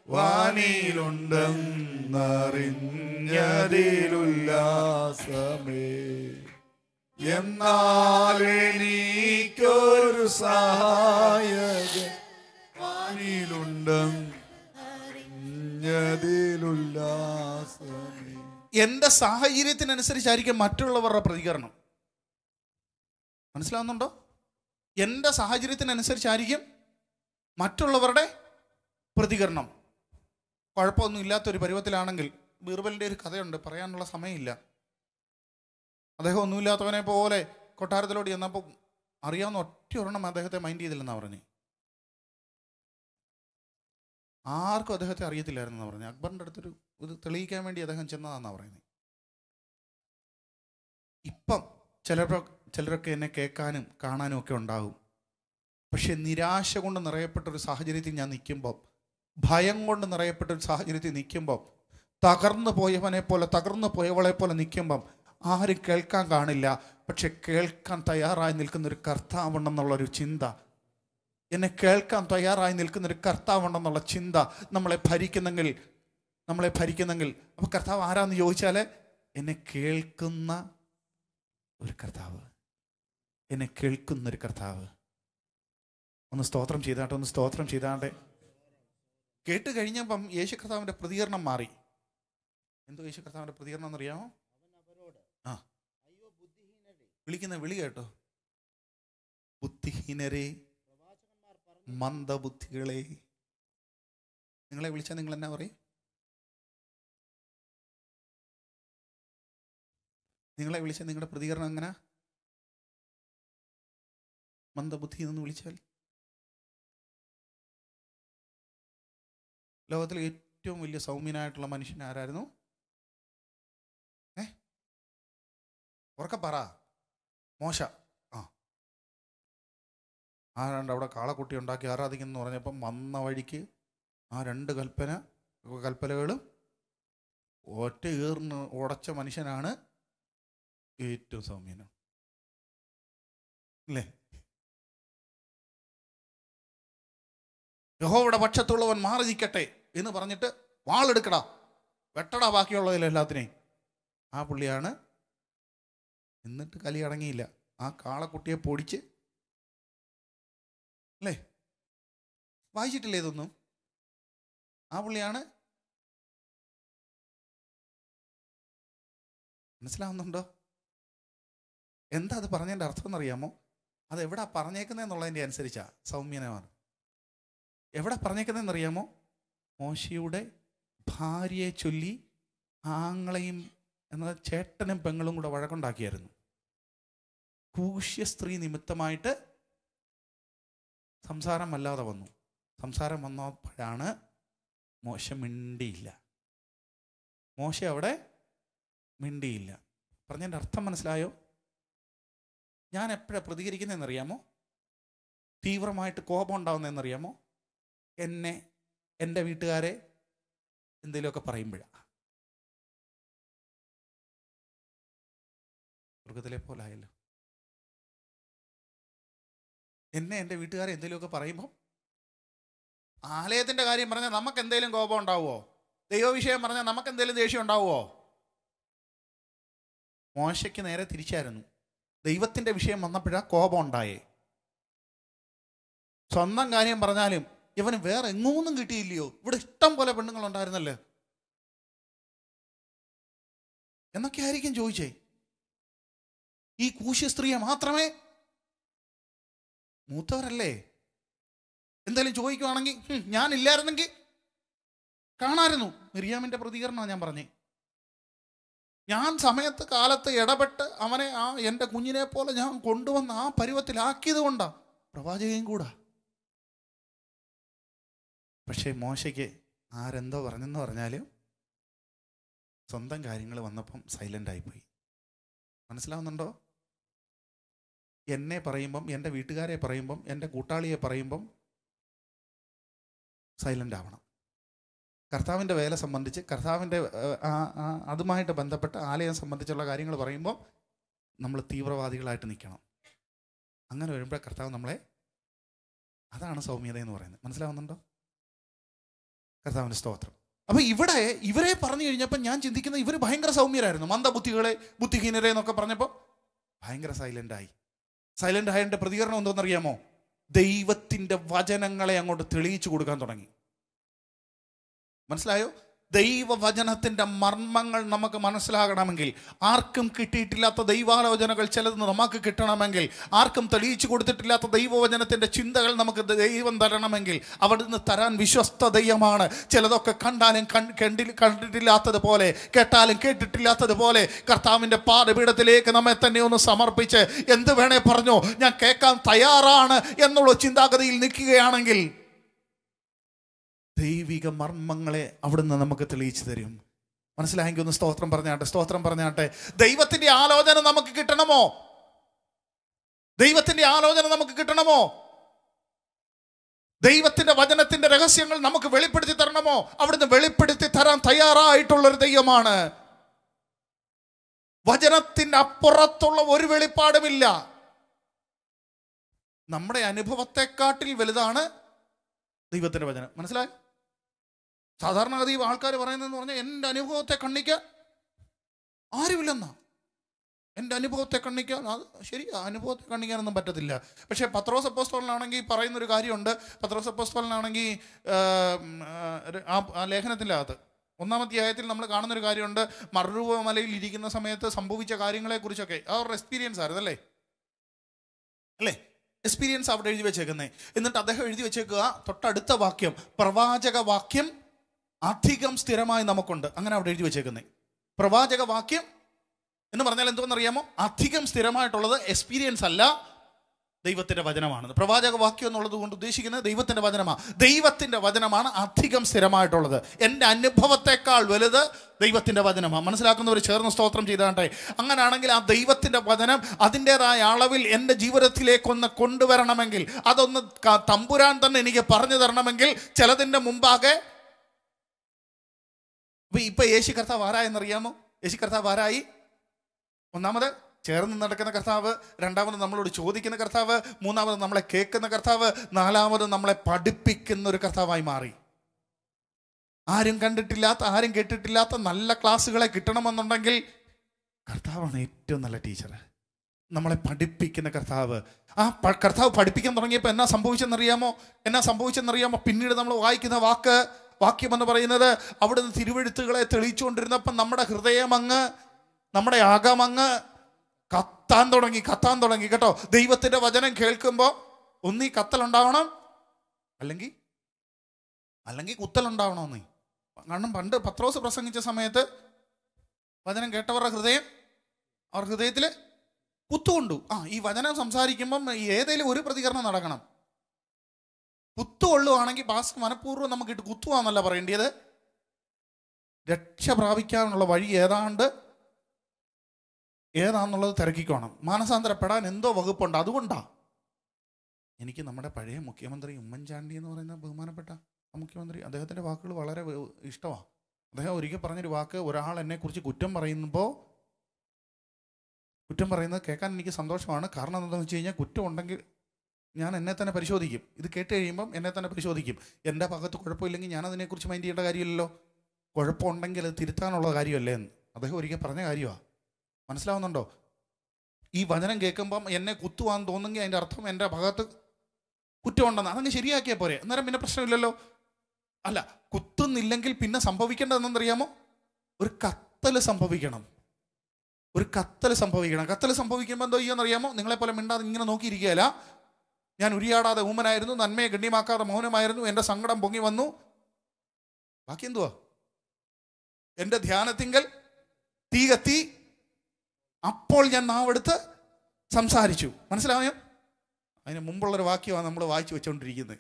വാനിയിലുണ്ടെന്നറിഞ്ഞതിലുല്ലാസമേ എന്നാൽ എനിക്കൊരു സഹായകൻ വാനിയിലുണ്ടെന്നറിഞ്ഞതിലുല്ലാസമേ എൻ്റെ സാഹചര്യത്തിനനുസരിച്ചായിരിക്കും മറ്റുള്ളവരുടെ പ്രതികരണം മനസ്സിലാവുന്നുണ്ടോ എൻ്റെ സാഹചര്യത്തിനനുസരിച്ചായിരിക്കും മറ്റുള്ളവരുടെ പ്രതികരണം കുഴപ്പമൊന്നും ഇല്ലാത്തൊരു പരുവത്തിലാണെങ്കിൽ ബീർബലിൻ്റെ ഒരു കഥയുണ്ട് പറയാനുള്ള സമയമില്ല അദ്ദേഹം ഒന്നുമില്ലാത്തവനെ പോലെ കൊട്ടാരത്തിലോട്ട് ചെന്നപ്പോൾ അറിയാവുന്ന ഒറ്റ ഒരെണ്ണം അദ്ദേഹത്തെ മൈൻഡ് ചെയ്തില്ലെന്നാണ് പറഞ്ഞു ആർക്കും അദ്ദേഹത്തെ അറിയത്തില്ലായിരുന്നെന്നാണ് പറഞ്ഞു അക്ബറിൻ്റെ അടുത്തൊരു ഇത് തെളിയിക്കാൻ വേണ്ടി അദ്ദേഹം ചെന്നതാണെന്നാണ് പറയുന്നത് ഇപ്പം ചിലരൊക്കെ ചിലരൊക്കെ എന്നെ കേൾക്കാനും കാണാനും ഒക്കെ ഉണ്ടാകും പക്ഷെ നിരാശ കൊണ്ട് നിറയപ്പെട്ട ഒരു സാഹചര്യത്തിൽ ഞാൻ നിൽക്കുമ്പോൾ ഭയം കൊണ്ട് നിറയപ്പെട്ട ഒരു സാഹചര്യത്തിൽ നിൽക്കുമ്പോൾ തകർന്നു പോയവനെ പോലെ തകർന്നു പോയവളെ പോലെ നിൽക്കുമ്പം ആരും കേൾക്കാൻ കാണില്ല പക്ഷെ കേൾക്കാൻ തയ്യാറായി നിൽക്കുന്ന ഒരു കർത്താവുണ്ടെന്നുള്ളൊരു ചിന്ത എന്നെ കേൾക്കാൻ തയ്യാറായി നിൽക്കുന്ന ഒരു കർത്താവുണ്ടെന്നുള്ള ചിന്ത നമ്മളെ ഭരിക്കുന്നെങ്കിൽ നമ്മളെ ഭരിക്കുന്നെങ്കിൽ അപ്പോൾ കർത്താവ് ആരാന്ന് ചോദിച്ചാൽ എന്നെ കേൾക്കുന്ന ഒരു കർത്താവ് എന്നെ കേൾക്കുന്ന ഒരു കർത്താവ് ഒന്ന് സ്തോത്രം ചെയ്താട്ടെ ഒന്ന് സ്തോത്രം ചെയ്താട്ടെ കേട്ട് കഴിഞ്ഞപ്പം യേശു കർത്താവിൻ്റെ പ്രതികരണം മാറി എന്തോ യേശു കർത്താവിൻ്റെ പ്രതികരണം എന്നറിയാമോ അവൻ അവരോട് ആ. അയ്യോ ബുദ്ധിഹീനരെ വിളിക്കുന്ന വിളി കേട്ടോ ബുദ്ധിഹീനരെ പ്രവാചകന്മാർ പറഞ്ഞു മന്ദബുദ്ധികളെ നിങ്ങളെ വിളിച്ചാൽ നിങ്ങൾ എന്നാ പറയും നിങ്ങളെ വിളിച്ചാൽ നിങ്ങളുടെ പ്രതികരണം എങ്ങനെ മന്ദബുദ്ധി എന്ന് വിളിച്ചാൽ ലോകത്തിലെ ഏറ്റവും വലിയ സൗമ്യനായിട്ടുള്ള മനുഷ്യൻ ആരായിരുന്നു ഏ ഉറക്കെ പറ മോശ ആ ആരാണ്ട് അവിടെ കാളക്കുട്ടി ഉണ്ടാക്കി ആരാധിക്കുന്നു പറഞ്ഞപ്പം വന്ന വഴിക്ക് ആ രണ്ട് കൽപ്പന കൽപ്പനകളും ഒറ്റ ഏറിന് ഉടച്ച മനുഷ്യനാണ് ഏറ്റവും സൗമ്യനം അല്ലേ യഹോവയുടെ പക്ഷത്തുള്ളവൻ മാറി നിൽക്കട്ടെ എന്ന് പറഞ്ഞിട്ട് വാളെടുക്കടാ വെട്ടടാ ബാക്കിയുള്ളതിലെല്ലാത്തിനെയും ആ പുള്ളിയാണ് എന്നിട്ട് കലി അടങ്ങിയില്ല ആ കാളക്കുട്ടിയെ പൊടിച്ച് അല്ലേ വായിച്ചിട്ടില്ലേ ഇതൊന്നും ആ പുള്ളിയാണ് മനസ്സിലാവുന്നുണ്ടോ എന്താ അത് പറഞ്ഞതിൻ്റെ അർത്ഥം എന്നറിയാമോ അത് എവിടാ പറഞ്ഞേക്കുന്നതെന്നുള്ളതിൻ്റെ അനുസരിച്ചാ സൗമ്യനമാണ് എവിടെ പറഞ്ഞേക്കുന്നതെന്നറിയാമോ മോശയുടെ ഭാര്യയെ ചൊല്ലി ആങ്ങളെയും എന്നത് ചേട്ടനും പെങ്ങളും കൂടെ വഴക്കുണ്ടാക്കിയായിരുന്നു കൂശ്യ സ്ത്രീ നിമിത്തമായിട്ട് സംസാരം വല്ലാതെ വന്നു സംസാരം വന്നപ്പോഴാണ് മോശ മിണ്ടിയില്ല മോശ അവിടെ മിണ്ടിയില്ല പറഞ്ഞതിൻ്റെ അർത്ഥം മനസ്സിലായോ ഞാൻ എപ്പോഴാണ് പ്രതികരിക്കുന്നതെന്നറിയാമോ തീവ്രമായിട്ട് കോപം ഉണ്ടാവുന്നതെന്നറിയാമോ എന്നെ എൻ്റെ വീട്ടുകാരെ എന്തെങ്കിലുമൊക്കെ പറയുമ്പോഴാണ് മൃഗത്തിലെ പോലായല്ലോ എന്നെ എൻ്റെ വീട്ടുകാരെ എന്തെങ്കിലുമൊക്കെ പറയുമ്പോൾ ആലയത്തിൻ്റെ കാര്യം പറഞ്ഞാൽ നമുക്ക് എന്തെങ്കിലും കോപം ഉണ്ടാവുമോ ദൈവവിഷയം പറഞ്ഞാൽ നമുക്ക് എന്തെങ്കിലും ദേഷ്യം ഉണ്ടാവുമോ മോശയ്ക്ക് നേരെ തിരിച്ചായിരുന്നു ദൈവത്തിൻ്റെ വിഷയം വന്നപ്പോഴാണ് കോപം ഉണ്ടായേ സ്വന്തം കാര്യം പറഞ്ഞാലും ഇവന് വേറെ എങ്ങൊന്നും കിട്ടിയില്ലയോ ഇവിടെ ഇഷ്ടം പോലെ പെണ്ണുങ്ങളുണ്ടായിരുന്നല്ലേ എന്നൊക്കെ ആയിരിക്കും ചോദിച്ചേ ഈ കൂശ്യ സ്ത്രീയെ മാത്രമേ മൂത്തവരല്ലേ എന്തായാലും ചോദിക്കുവാണെങ്കിൽ "ഹും, ഞാനില്ലായിരുന്നെങ്കിൽ കാണായിരുന്നു മിറിയാമിന്റെ പ്രതികരണമാണ് ഞാൻ പറഞ്ഞേ ഞാൻ സമയത്ത് കാലത്ത് ഇടപെട്ട് അവനെ ആ എൻ്റെ കുഞ്ഞിനെ പോലെ ഞാൻ കൊണ്ടുവന്ന് ആ പരുവത്തിലാക്കിയത് കൊണ്ടാ പ്രവാചകയും കൂടാ പക്ഷേ മോശയ്ക്ക് ആരെന്തോ പറഞ്ഞെന്ന് പറഞ്ഞാലും സ്വന്തം കാര്യങ്ങൾ വന്നപ്പം സൈലൻ്റ് ആയിപ്പോയി മനസ്സിലാവുന്നുണ്ടോ എന്നെ പറയുമ്പം എൻ്റെ വീട്ടുകാരെ പറയുമ്പം എൻ്റെ കൂട്ടാളിയെ പറയുമ്പം സൈലൻ്റ് ആവണം കർത്താവിൻ്റെ വേല സംബന്ധിച്ച് കർത്താവിൻ്റെ ഏഹ്, ആ ആ അതുമായിട്ട് ബന്ധപ്പെട്ട ആലയം സംബന്ധിച്ചുള്ള കാര്യങ്ങൾ പറയുമ്പോൾ നമ്മൾ തീവ്രവാദികളായിട്ട് നിൽക്കണം അങ്ങനെ വരുമ്പോൾ കർത്താവ് നമ്മളെ അതാണ് സൗമ്യത എന്ന് പറയുന്നത് മനസ്സിലാവുന്നുണ്ടോ കർത്താവിൻ്റെ സ്തോത്രം അപ്പോൾ ഇവിടെ ഇവരെ പറഞ്ഞു കഴിഞ്ഞപ്പോൾ ഞാൻ ചിന്തിക്കുന്നത് ഇവർ ഭയങ്കര സൗമ്യരായിരുന്നു മന്ദബുദ്ധികളെ ബുദ്ധിഹീനരെ എന്നൊക്കെ പറഞ്ഞപ്പോൾ ഭയങ്കര സൈലൻ്റായി സൈലൻ്റ് ആയതിൻ്റെ പ്രതികരണം എന്തോന്നറിയാമോ ദൈവത്തിൻ്റെ വചനങ്ങളെ അങ്ങോട്ട് തെളിയിച്ചു കൊടുക്കാൻ തുടങ്ങി മനസ്സിലായോ ദൈവവചനത്തിൻ്റെ മർമ്മങ്ങൾ നമുക്ക് മനസ്സിലാകണമെങ്കിൽ ആർക്കും കിട്ടിയിട്ടില്ലാത്ത ദൈവാലോചനകൾ ചിലത് നമുക്ക് കിട്ടണമെങ്കിൽ ആർക്കും തെളിയിച്ചു കൊടുത്തിട്ടില്ലാത്ത ദൈവവചനത്തിൻ്റെ ചിന്തകൾ നമുക്ക് ദൈവം തരണമെങ്കിൽ അവിടുന്ന് തരാൻ വിശ്വസ്ത ദൈവമാണ് ചിലതൊക്കെ കണ്ടാലും കൺ- കണ്ടി കണ്ടിട്ടില്ലാത്തതുപോലെ കേട്ടാലും കേട്ടിട്ടില്ലാത്തതുപോലെ കർത്താവിൻ്റെ പാദപീഠത്തിലേക്ക് നമ്മെ തന്നെ ഒന്ന് സമർപ്പിച്ച് എന്ത് വേണേ പറഞ്ഞോ ഞാൻ കേൾക്കാൻ തയ്യാറാണ് എന്നുള്ള ചിന്താഗതിയിൽ നിൽക്കുകയാണെങ്കിൽ ദൈവിക മർമ്മങ്ങളെ അവിടുന്ന് നമുക്ക് തെളിയിച്ചു തരും മനസ്സിലായെങ്കിൽ ഒന്ന് സ്തോത്രം പറഞ്ഞാട്ടെ സ്തോത്രം പറഞ്ഞാട്ടെ ദൈവത്തിന്റെ ആലോചന നമുക്ക് കിട്ടണമോ ദൈവത്തിന്റെ ആലോചന നമുക്ക് കിട്ടണമോ ദൈവത്തിന്റെ വചനത്തിന്റെ രഹസ്യങ്ങൾ നമുക്ക് വെളിപ്പെടുത്തി തരണമോ അവിടുന്ന് വെളിപ്പെടുത്തി തരാൻ തയ്യാറായിട്ടുള്ള ഒരു ദൈവമാണ് വചനത്തിന്റെ അപ്പുറത്തുള്ള ഒരു വെളിപ്പാടുമില്ല നമ്മുടെ അനുഭവത്തെക്കാട്ടിൽ വലുതാണ് ദൈവത്തിന്റെ വചനം മനസ്സിലായോ സാധാരണഗതി ആൾക്കാർ പറയുന്നതെന്ന് പറഞ്ഞാൽ എൻ്റെ അനുഭവത്തെ കണ്ണിക്കാൻ ആരുമില്ലെന്നാ എൻ്റെ അനുഭവത്തെ കണ്ണിക്കാൻ അത് ശരി ആ അനുഭവത്തെ കണ്ണിക്കാനൊന്നും പറ്റത്തില്ല പക്ഷേ പത്രോസ് അപ്പോസ്തോലനാണെങ്കിൽ പറയുന്നൊരു കാര്യമുണ്ട് പത്രോസ് അപ്പോസ്തോലനാണെങ്കിൽ ആ ആ ലേഖനത്തിൻ്റെ ഒന്നാം അധ്യായത്തിൽ നമ്മൾ കാണുന്നൊരു കാര്യമുണ്ട് മറുരൂപ മലയിൽ ഇരിക്കുന്ന സമയത്ത് സംഭവിച്ച കാര്യങ്ങളെക്കുറിച്ചൊക്കെ ആ ഒരു എക്സ്പീരിയൻസ് ആയിരുന്നു അല്ലേ അല്ലേ എക്സ്പീരിയൻസ് അവിടെ എഴുതി വെച്ചേക്കുന്നേ എന്നിട്ട് അദ്ദേഹം എഴുതി വെച്ചേക്കുക തൊട്ടടുത്ത വാക്യം പ്രവാചക വാക്യം അധികം സ്ഥിരമായി നമുക്കുണ്ട് അങ്ങനെ അവിടെ എഴുതി വെച്ചേക്കുന്നേ പ്രവാചക വാക്യം എന്ന് പറഞ്ഞാൽ എന്തുവെന്നറിയാമോ അധികം സ്ഥിരമായിട്ടുള്ളത് എക്സ്പീരിയൻസ് അല്ല ദൈവത്തിന്റെ വചനമാണ് പ്രവാചക വാക്യം എന്നുള്ളത് കൊണ്ട് ഉദ്ദേശിക്കുന്നത് ദൈവത്തിന്റെ വചനമാണ് ദൈവത്തിന്റെ വചനമാണ് അധികം സ്ഥിരമായിട്ടുള്ളത് എൻ്റെ അനുഭവത്തെക്കാൾ വലുത് ദൈവത്തിന്റെ വചനമാണ് മനസ്സിലാക്കുന്നവർ ചേർന്ന് സ്തോത്രം ചെയ്താട്ടെ അങ്ങനെയാണെങ്കിൽ ആ ദൈവത്തിന്റെ വചനം അതിൻ്റെതായ അളവിൽ എൻ്റെ ജീവിതത്തിലേക്കൊന്ന് കൊണ്ടുവരണമെങ്കിൽ അതൊന്ന് ക- തമ്പുരാൻ തന്നെ എനിക്ക് പറഞ്ഞു തരണമെങ്കിൽ ചിലതിൻ്റെ മുമ്പാകെ ഇപ്പൊ ഇപ്പൊ യേശു കർത്താവ് ആരായെന്നറിയാമോ യേശു കർത്താവ് ആരായി ഒന്നാമത് ചേർന്ന് നടക്കുന്ന കർത്താവ് രണ്ടാമത് നമ്മളോട് ചോദിക്കുന്ന കർത്താവ് മൂന്നാമത് നമ്മളെ കേൾക്കുന്ന കർത്താവ് നാലാമത് നമ്മളെ പഠിപ്പിക്കുന്ന ഒരു കർത്താവായി മാറി ആരും കണ്ടിട്ടില്ലാത്ത ആരും കേട്ടിട്ടില്ലാത്ത നല്ല ക്ലാസ്സുകളെ കിട്ടണമെന്നുണ്ടെങ്കിൽ കർത്താവാണ് ഏറ്റവും നല്ല ടീച്ചർ നമ്മളെ പഠിപ്പിക്കുന്ന കർത്താവ് ആ പ- കർത്താവ് പഠിപ്പിക്കാൻ തുടങ്ങിയപ്പോൾ എന്നാ സംഭവിച്ചെന്നറിയാമോ എന്നാ സംഭവിച്ചെന്നറിയാമോ പിന്നീട് നമ്മൾ വായിക്കുന്ന വാക്ക് വാക്യം എന്ന് പറയുന്നത് അവിടുന്ന് തിരുവെഴുത്തുകളെ തെളിയിച്ചുകൊണ്ടിരുന്നപ്പം നമ്മുടെ ഹൃദയം അങ്ങ് നമ്മുടെ ആകമങ്ങ് കത്താൻ തുടങ്ങി കത്താൻ തുടങ്ങി കേട്ടോ ദൈവത്തിന്റെ വചനം കേൾക്കുമ്പോൾ ഒന്നീ കത്തലുണ്ടാവണം അല്ലെങ്കിൽ അല്ലെങ്കിൽ കുത്തലുണ്ടാവണമെന്നേ കാരണം പണ്ട് പത്രോസ് പ്രസംഗിച്ച സമയത്ത് വചനം കേട്ടവരുടെ ഹൃദയം അവർ ഹൃദയത്തിൽ കുത്തുകൊണ്ടു ആ ഈ വചനം സംസാരിക്കുമ്പം ഏതെങ്കിലും ഒരു പ്രതികരണം നടക്കണം കുത്തുകൊള്ളുവാണെങ്കിൽ പാസ് മനഃപൂർവ്വം നമുക്ക് ഇട്ട് കുത്തുവാന്നല്ല പറയേണ്ടത് രക്ഷ പ്രാപിക്കാനുള്ള വഴി ഏതാണ്ട് ഏതാന്നുള്ളത് തിരക്കിക്കോണം മാനസാന്തരപ്പെടാൻ എന്തോ വകുപ്പുണ്ട് അതുകൊണ്ടാ എനിക്ക് നമ്മുടെ പഴയ മുഖ്യമന്ത്രി ഉമ്മൻചാണ്ടി എന്ന് പറയുന്ന ബഹുമാനപ്പെട്ട ആ മുഖ്യമന്ത്രി അദ്ദേഹത്തിൻ്റെ വാക്കുകൾ വളരെ ഇഷ്ടമാണ് അദ്ദേഹം ഒരിക്കൽ പറഞ്ഞൊരു വാക്ക് ഒരാൾ എന്നെക്കുറിച്ച് കുറ്റം പറയുമ്പോൾ കുറ്റം പറയുന്നത് കേൾക്കാൻ എനിക്ക് സന്തോഷമാണ് കാരണം എന്താണെന്ന് വെച്ച് കഴിഞ്ഞാൽ കുറ്റം ഉണ്ടെങ്കിൽ ഞാൻ എന്നെ തന്നെ പരിശോധിക്കും ഇത് കേട്ട് കഴിയുമ്പം എന്നെ തന്നെ പരിശോധിക്കും എൻ്റെ ഭാഗത്ത് കുഴപ്പമില്ലെങ്കിൽ ഞാൻ അതിനെക്കുറിച്ച് മൈൻഡ് ചെയ്യേണ്ട കാര്യമില്ലല്ലോ കുഴപ്പമുണ്ടെങ്കിൽ അത് തിരുത്താനുള്ള കാര്യമല്ലേ എന്ന് അദ്ദേഹം ഒരിക്കൽ പറഞ്ഞ കാര്യമാണ് മനസ്സിലാവുന്നുണ്ടോ ഈ വചനം കേൾക്കുമ്പം എന്നെ കുത്തുവാൻ തോന്നുമെങ്കിൽ അതിൻ്റെ അർത്ഥം എൻ്റെ ഭാഗത്ത് കുറ്റമുണ്ടെന്ന് അതങ്ങ് ശരിയാക്കിയാൽ പോരെ അന്നേരം പിന്നെ പ്രശ്നമില്ലല്ലോ അല്ല കുത്തുന്നില്ലെങ്കിൽ പിന്നെ സംഭവിക്കേണ്ടത് എന്തെന്നറിയാമോ ഒരു കത്തൽ സംഭവിക്കണം ഒരു കത്തൽ സംഭവിക്കണം കത്തൽ സംഭവിക്കുമ്പോൾ എന്തോ ചെയ്യുമെന്നറിയാമോ നിങ്ങളെപ്പോലെ മിണ്ടാതെ ഇങ്ങനെ നോക്കിയിരിക്കുകയല്ല ഞാൻ ഉരിയാടാതെ ഊമനായിരുന്നു നന്മയെ ഗണ്യമാക്കാതെ മൗനമായിരുന്നു എൻ്റെ സങ്കടം പൊങ്ങി വന്നു ബാക്കി എന്തുവാ എൻ്റെ ധ്യാനത്തിങ്കൽ തീ കത്തി അപ്പോൾ ഞാൻ നാവെടുത്ത് സംസാരിച്ചു മനസ്സിലായോ അതിന് മുമ്പുള്ളൊരു വാക്യമാണ് നമ്മൾ വായിച്ചു വെച്ചുകൊണ്ടിരിക്കുന്നത്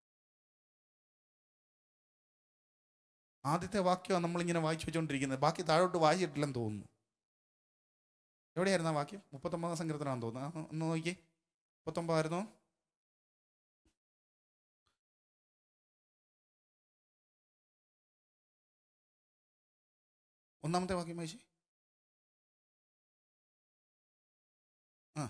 ആദ്യത്തെ വാക്യമാണ് നമ്മളിങ്ങനെ വായിച്ചു വെച്ചുകൊണ്ടിരിക്കുന്നത് ബാക്കി താഴോട്ട് വായിച്ചിട്ടില്ലെന്ന് തോന്നുന്നു എവിടെയായിരുന്നു ആ വാക്യം മുപ്പത്തൊമ്പതാം സങ്കീർത്തനാണെന്ന് തോന്നുന്നു ആ, ഒന്ന് നോക്കിയേ മുപ്പത്തൊമ്പതായിരുന്നോ ഒന്നാമത്തെ വാക്യം വായിച്ചേ ആ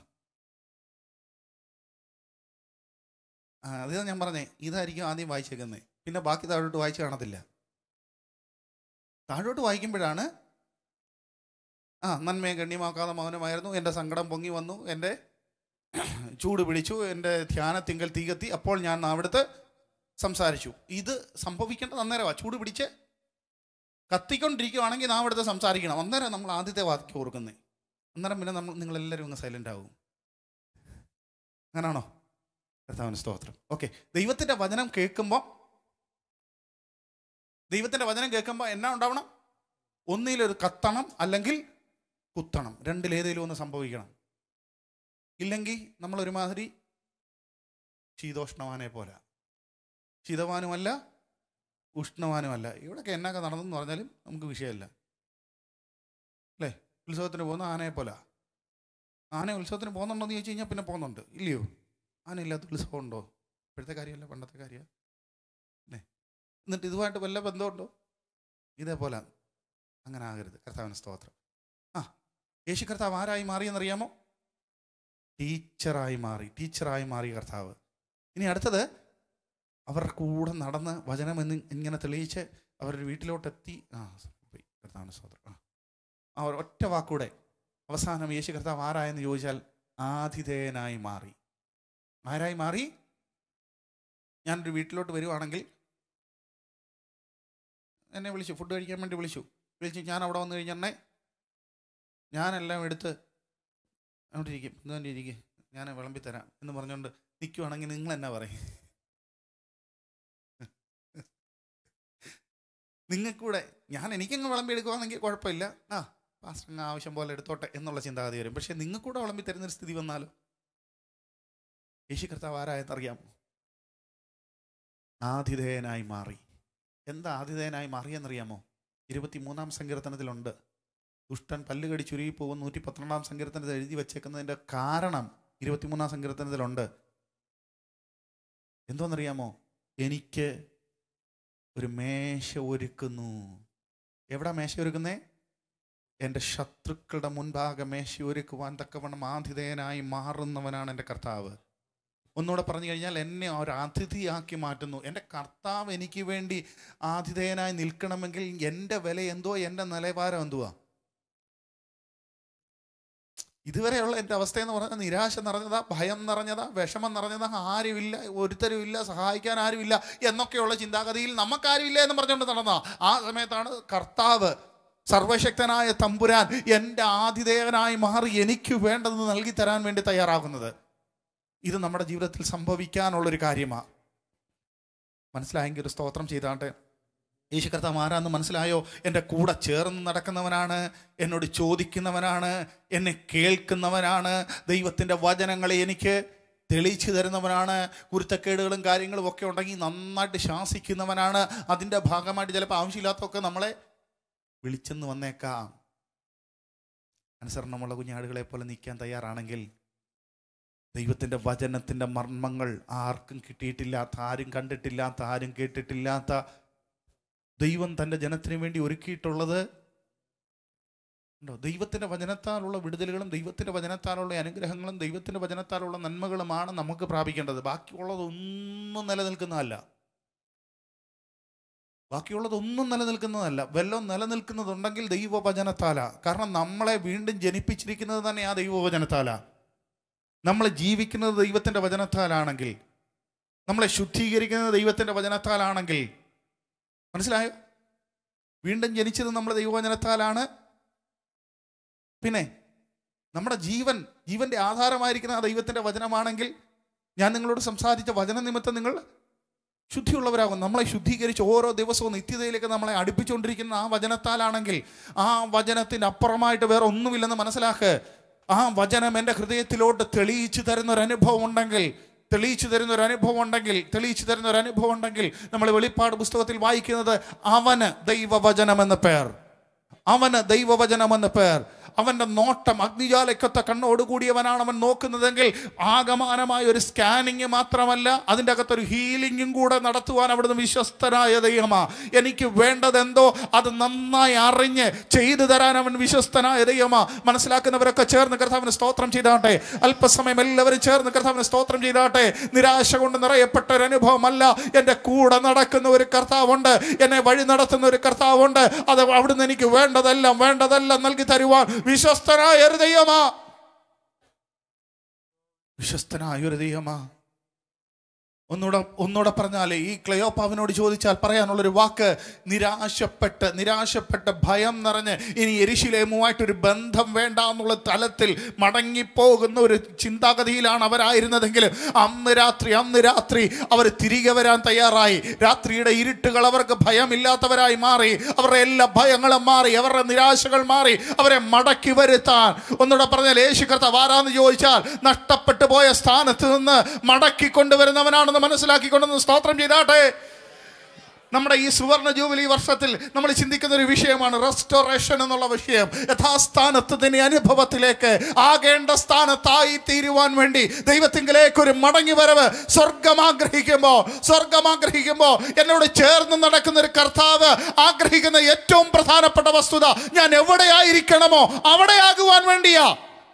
ആ അത് ഞാൻ പറഞ്ഞേ ഇതായിരിക്കും ആദ്യം വായിച്ചേക്കുന്നത് പിന്നെ ബാക്കി താഴോട്ട് വായിച്ച് കാണത്തില്ല താഴോട്ട് വായിക്കുമ്പോഴാണ് ആ നന്മയെ ഗണ്യമാക്കാതെ മൗനമായിരുന്നു എൻ്റെ സങ്കടം പൊങ്ങി വന്നു എൻ്റെ ചൂട് പിടിച്ചു എൻ്റെ ധ്യാനത്തിങ്കൽ തീ കത്തി അപ്പോൾ ഞാൻ അവിടുത്തെ സംസാരിച്ചു ഇത് സംഭവിക്കേണ്ടത് അന്നേരമാണ് ചൂട് പിടിച്ച് കത്തിക്കൊണ്ടിരിക്കുവാണെങ്കിൽ നാം അവിടുത്തെ സംസാരിക്കണം അന്നേരം നമ്മൾ ആദ്യത്തെ വാക്യം ഓർക്കുന്നത് അന്നേരം പിന്നെ നമ്മൾ നിങ്ങളെല്ലാവരും ഒന്ന് സൈലൻ്റ് ആവും അങ്ങനാണോ കർത്താവിന് സ്തോത്രം ഓക്കെ ദൈവത്തിൻ്റെ വചനം കേൾക്കുമ്പോൾ ദൈവത്തിൻ്റെ വചനം കേൾക്കുമ്പോൾ എന്നാ ഉണ്ടാവണം ഒന്നിലൊരു കത്തണം അല്ലെങ്കിൽ കുത്തണം രണ്ടിലേതെങ്കിലും ഒന്ന് സംഭവിക്കണം ഇല്ലെങ്കിൽ നമ്മൾ ഒരുമാതിരി ശീതോഷ്ണവാനെ പോലെ ശീതവാനുമല്ല ഉഷ്ണവാനുമല്ല ഇവിടെയൊക്കെ എന്നൊക്കെ നടന്നെന്ന് പറഞ്ഞാലും നമുക്ക് വിഷയമല്ല അല്ലേ ഉത്സവത്തിന് പോകുന്ന ആനയെ പോലെ ആന ഉത്സവത്തിന് പോകുന്നുണ്ടോ എന്ന് ചോദിച്ചു കഴിഞ്ഞാൽ പിന്നെ പോകുന്നുണ്ട് ഇല്ലയോ ആനയില്ലാത്ത ഉത്സവം ഉണ്ടോ ഇപ്പോഴത്തെ കാര്യമല്ല പണ്ടത്തെ കാര്യമാണ് അല്ലേ എന്നിട്ട് ഇതുമായിട്ട് വല്ല ബന്ധമുണ്ടോ ഇതേപോലെ അങ്ങനെ ആകരുത് കർത്താവിന് സ്തോത്രം ആ യേശു കർത്താവ് ആരായി മാറിയെന്നറിയാമോ ടീച്ചറായി മാറി ടീച്ചറായി മാറിയ കർത്താവ് ഇനി അടുത്തത് അവരുടെ കൂടെ നടന്ന് വചനം എന്ന് ഇങ്ങനെ തെളിയിച്ച് അവരുടെ വീട്ടിലോട്ടെത്തി ആ പോയി കർത്താവിന് സ്തോത്രം ആ ആ ഒരു ഒറ്റ വാക്കൂടെ അവസാനം യേശു കർത്താവ് ആരായെന്ന് ചോദിച്ചാൽ ആതിഥേയനായി മാറി ആരായി മാറി ഞാനൊരു വീട്ടിലോട്ട് വരുവാണെങ്കിൽ എന്നെ വിളിച്ചു ഫുഡ് കഴിക്കാൻ വേണ്ടി വിളിച്ചു വിളിച്ചു ഞാൻ അവിടെ വന്നു കഴിഞ്ഞെന്നെ ഞാനെല്ലാം എടുത്ത് അവിടെ ഇരിക്കും ഇന്ന് തന്നെ ഇരിക്കും ഞാൻ വിളമ്പി തരാം എന്ന് പറഞ്ഞുകൊണ്ട് നിൽക്കുവാണെങ്കിൽ നിങ്ങൾ എന്നാ പറയും നിങ്ങൾക്കൂടെ ഞാൻ എനിക്കങ്ങ് വിളമ്പി എടുക്കുവാണെങ്കിൽ കുഴപ്പമില്ല ആ പാസ്റ്റർ അങ്ങ് ആവശ്യം പോലെ എടുത്തോട്ടെ എന്നുള്ള ചിന്താഗതി വരും പക്ഷെ നിങ്ങൾക്കൂടെ വിളമ്പി തരുന്നൊരു സ്ഥിതി വന്നാലോ യേശു കർത്താവ് ആരായെന്നറിയാമോ ആതിഥേയനായി മാറി എന്താ ആതിഥേയനായി മാറിയെന്നറിയാമോ ഇരുപത്തിമൂന്നാം സങ്കീർത്തനത്തിലുണ്ട് ദുഷ്ടൻ പല്ല് കടി ചുരുങ്ങി പോകും നൂറ്റി പന്ത്രണ്ടാം സങ്കീർത്തനത്തിൽ എഴുതി വച്ചേക്കുന്നതിൻ്റെ കാരണം ഇരുപത്തിമൂന്നാം സങ്കീർത്തനത്തിലുണ്ട് എന്തോന്നറിയാമോ എനിക്ക് ഒരു മേശ ഒരുക്കുന്നു എവിടെ മേശ ഒരുക്കുന്നേ എൻ്റെ ശത്രുക്കളുടെ മുൻപാകെ മേശ ഒരുക്കുവാൻ തക്കവണ്ണം ആതിഥേയനായി മാറുന്നവനാണ് എൻ്റെ കർത്താവ് ഒന്നുകൂടെ പറഞ്ഞു കഴിഞ്ഞാൽ എന്നെ ഒരു അതിഥിയാക്കി മാറ്റുന്നു എൻ്റെ കർത്താവ് എനിക്ക് വേണ്ടി ആതിഥേയനായി നിൽക്കണമെങ്കിൽ എൻ്റെ വില എന്തോ എൻ്റെ നിലവാരം എന്തുവാ ഇതുവരെയുള്ള എൻ്റെ അവസ്ഥയെന്ന് പറഞ്ഞാൽ നിരാശ നിറഞ്ഞതാ ഭയം നിറഞ്ഞതാ വിഷമം നിറഞ്ഞതാ ആരുമില്ല ഒരുത്തരുമില്ല സഹായിക്കാൻ ആരുമില്ല എന്നൊക്കെയുള്ള ചിന്താഗതിയിൽ നമുക്കാരുമില്ല എന്ന് പറഞ്ഞുകൊണ്ട് നടന്ന ആ സമയത്താണ് കർത്താവ് സർവശക്തനായ തമ്പുരാൻ എൻ്റെ ആതിഥേയനായി മാറി എനിക്ക് വേണ്ടത് നൽകി തരാൻ വേണ്ടി തയ്യാറാകുന്നത് ഇത് നമ്മുടെ ജീവിതത്തിൽ സംഭവിക്കാനുള്ളൊരു കാര്യമാണ് മനസ്സിലായെങ്കിൽ ഒരു സ്തോത്രം ചെയ്താട്ടെ യേശു കർത്താവ് ആരാന്ന് മനസ്സിലായോ എൻ്റെ കൂടെ ചേർന്ന് നടക്കുന്നവനാണ് എന്നോട് ചോദിക്കുന്നവനാണ് എന്നെ കേൾക്കുന്നവനാണ് ദൈവത്തിൻ്റെ വചനങ്ങളെ എനിക്ക് തെളിയിച്ചു തരുന്നവനാണ് കുരുത്തക്കേടുകളും കാര്യങ്ങളും ഒക്കെ ഉണ്ടെങ്കിൽ നന്നായിട്ട് ശാസിക്കുന്നവനാണ് അതിൻ്റെ ഭാഗമായിട്ട് ചിലപ്പോൾ ആവശ്യമില്ലാത്തതൊക്കെ നമ്മളെ വിളിച്ചെന്ന് വന്നേക്കാം അനുസരണമുള്ള കുഞ്ഞാടുകളെ പോലെ നിൽക്കാൻ തയ്യാറാണെങ്കിൽ ദൈവത്തിൻ്റെ വചനത്തിൻ്റെ മർമ്മങ്ങൾ ആർക്കും കിട്ടിയിട്ടില്ലാത്ത ആരും കണ്ടിട്ടില്ലാത്ത ആരും കേട്ടിട്ടില്ലാത്ത ദൈവം തൻ്റെ ജനത്തിന് വേണ്ടി ഒരുക്കിയിട്ടുള്ളത് ഉണ്ടോ ദൈവത്തിൻ്റെ വചനത്താലുള്ള വിടുതലുകളും ദൈവത്തിൻ്റെ വചനത്താലുള്ള അനുഗ്രഹങ്ങളും ദൈവത്തിൻ്റെ വചനത്താലുള്ള നന്മകളുമാണ് നമുക്ക് പ്രാപിക്കേണ്ടത് ബാക്കിയുള്ളതൊന്നും നിലനിൽക്കുന്നതല്ല ബാക്കിയുള്ളതൊന്നും നിലനിൽക്കുന്നതല്ല വല്ലതും നിലനിൽക്കുന്നതുണ്ടെങ്കിൽ ദൈവവചനത്താല കാരണം നമ്മളെ വീണ്ടും ജനിപ്പിച്ചിരിക്കുന്നത് തന്നെ ആ ദൈവവചനത്താല നമ്മൾ ജീവിക്കുന്നത് ദൈവത്തിൻ്റെ വചനത്താലാണെങ്കിൽ നമ്മളെ ശുദ്ധീകരിക്കുന്നത് ദൈവത്തിൻ്റെ വചനത്താലാണെങ്കിൽ മനസ്സിലായോ വീണ്ടും ജനിച്ചത് നമ്മുടെ ദൈവവചനത്താലാണ് പിന്നെ നമ്മുടെ ജീവൻ ജീവന്റെ ആധാരമായിരിക്കുന്ന ആ ദൈവത്തിൻ്റെ വചനമാണെങ്കിൽ ഞാൻ നിങ്ങളോട് സംസാരിച്ച വചന നിമിത്തം നിങ്ങൾ ശുദ്ധിയുള്ളവരാകും നമ്മളെ ശുദ്ധീകരിച്ച് ഓരോ ദിവസവും നിത്യതയിലേക്ക് നമ്മളെ അടുപ്പിച്ചുകൊണ്ടിരിക്കുന്ന ആ വചനത്താലാണെങ്കിൽ ആ വചനത്തിൻ്റെ അപ്പുറമായിട്ട് വേറെ ഒന്നുമില്ലെന്ന് മനസ്സിലാക്ക് ആ വചനം എൻ്റെ ഹൃദയത്തിലോട്ട് തെളിയിച്ചു തരുന്ന ഒരു അനുഭവം ഉണ്ടെങ്കിൽ തെളിയിച്ചു തരുന്ന ഒരു അനുഭവം ഉണ്ടെങ്കിൽ തെളിയിച്ചു തരുന്ന ഒരു അനുഭവം ഉണ്ടെങ്കിൽ നമ്മൾ വെളിപ്പാട് പുസ്തകത്തിൽ വായിക്കുന്നത് അവന് ദൈവവചനം എന്ന പേർ അവന് ദൈവവചനം എന്ന പേർ അവൻ്റെ നോട്ടം അഗ്നിജാലയ്ക്കൊത്ത കണ്ണോടുകൂടിയവനാണ് അവൻ നോക്കുന്നതെങ്കിൽ ആകമാനമായ ഒരു സ്കാനിങ് മാത്രമല്ല അതിൻ്റെ അകത്തൊരു ഹീലിംഗും കൂടെ നടത്തുവാൻ അവിടുന്ന് വിശ്വസ്തനായ ദൈവമാ എനിക്ക് വേണ്ടതെന്തോ അത് നന്നായി അറിഞ്ഞ് ചെയ്തു തരാൻ അവൻ വിശ്വസ്തനായ ദൈവമാ മനസ്സിലാക്കുന്നവരൊക്കെ ചേർന്ന് കർത്താവിന് സ്തോത്രം ചെയ്താട്ടെ അല്പസമയം എല്ലാവരും ചേർന്ന് കർത്താവിന് സ്തോത്രം ചെയ്താട്ടെ നിരാശ കൊണ്ട് നിറയപ്പെട്ട ഒരു അനുഭവമല്ല എൻ്റെ കൂടെ നടക്കുന്ന ഒരു കർത്താവുണ്ട് എന്നെ വഴി നടത്തുന്ന ഒരു കർത്താവുണ്ട് അത് അവിടുന്ന് എനിക്ക് വേണ്ടതെല്ലാം വേണ്ടതെല്ലാം നൽകി തരുവാൻ വിശ്വസ്തനായ ഒരു ദൈവമാ വിശ്വസ്തനായ ഒരു ദൈവമാ ഒന്നുകൂടെ ഒന്നുകൂടെ പറഞ്ഞാലേ ഈ ക്ലയോപ്പാവിനോട് ചോദിച്ചാൽ പറയാനുള്ളൊരു വാക്ക് നിരാശപ്പെട്ട് നിരാശപ്പെട്ട് ഭയം നിറഞ്ഞ് ഇനി എരിശിലേമുമായിട്ടൊരു ബന്ധം വേണ്ട എന്നുള്ള തലത്തിൽ മടങ്ങിപ്പോകുന്ന ഒരു ചിന്താഗതിയിലാണ് അവരായിരുന്നതെങ്കിൽ അന്ന് രാത്രി അന്ന് രാത്രി അവർ തിരികെ വരാൻ തയ്യാറായി രാത്രിയുടെ ഇരുട്ടുകൾ അവർക്ക് ഭയമില്ലാത്തവരായി മാറി അവരുടെ എല്ലാ ഭയങ്ങളും മാറി അവരുടെ നിരാശകൾ മാറി അവരെ മടക്കി വരുത്താൻ ഒന്നുകൂടെ പറഞ്ഞാൽ യേശു കർത്താവ് ആരാന്ന് ചോദിച്ചാൽ നഷ്ടപ്പെട്ടു പോയ സ്ഥാനത്ത് നിന്ന് മടക്കി കൊണ്ടുവരുന്നവനാണെന്ന് മനസ്സിലാക്കിക്കൊണ്ടെന്ന് സ്തോത്രം ചെയ്താട്ടെ നമ്മുടെ ഈ സുവർണ ജൂബിലി വർഷത്തിൽ നമ്മൾ ചിന്തിക്കുന്ന ഒരു വിഷയമാണ് റെസ്റ്റോറേഷൻ എന്നുള്ള വിഷയം യഥാസ്ഥാനത്ത് തന്നെ അനുഭവത്തിലേക്ക് ആകേണ്ട സ്ഥാനത്തായി തീരുവാൻ വേണ്ടി ദൈവത്തിങ്കിലേക്ക് ഒരു മടങ്ങി വരവ് സ്വർഗം ആഗ്രഹിക്കുമ്പോൾ സ്വർഗം ആഗ്രഹിക്കുമ്പോൾ എന്നോട് ചേർന്ന് നടക്കുന്ന ഒരു കർത്താവ് ആഗ്രഹിക്കുന്ന ഏറ്റവും പ്രധാനപ്പെട്ട വസ്തുത ഞാൻ എവിടെയായിരിക്കണമോ അവിടെയാകുവാൻ വേണ്ടിയാ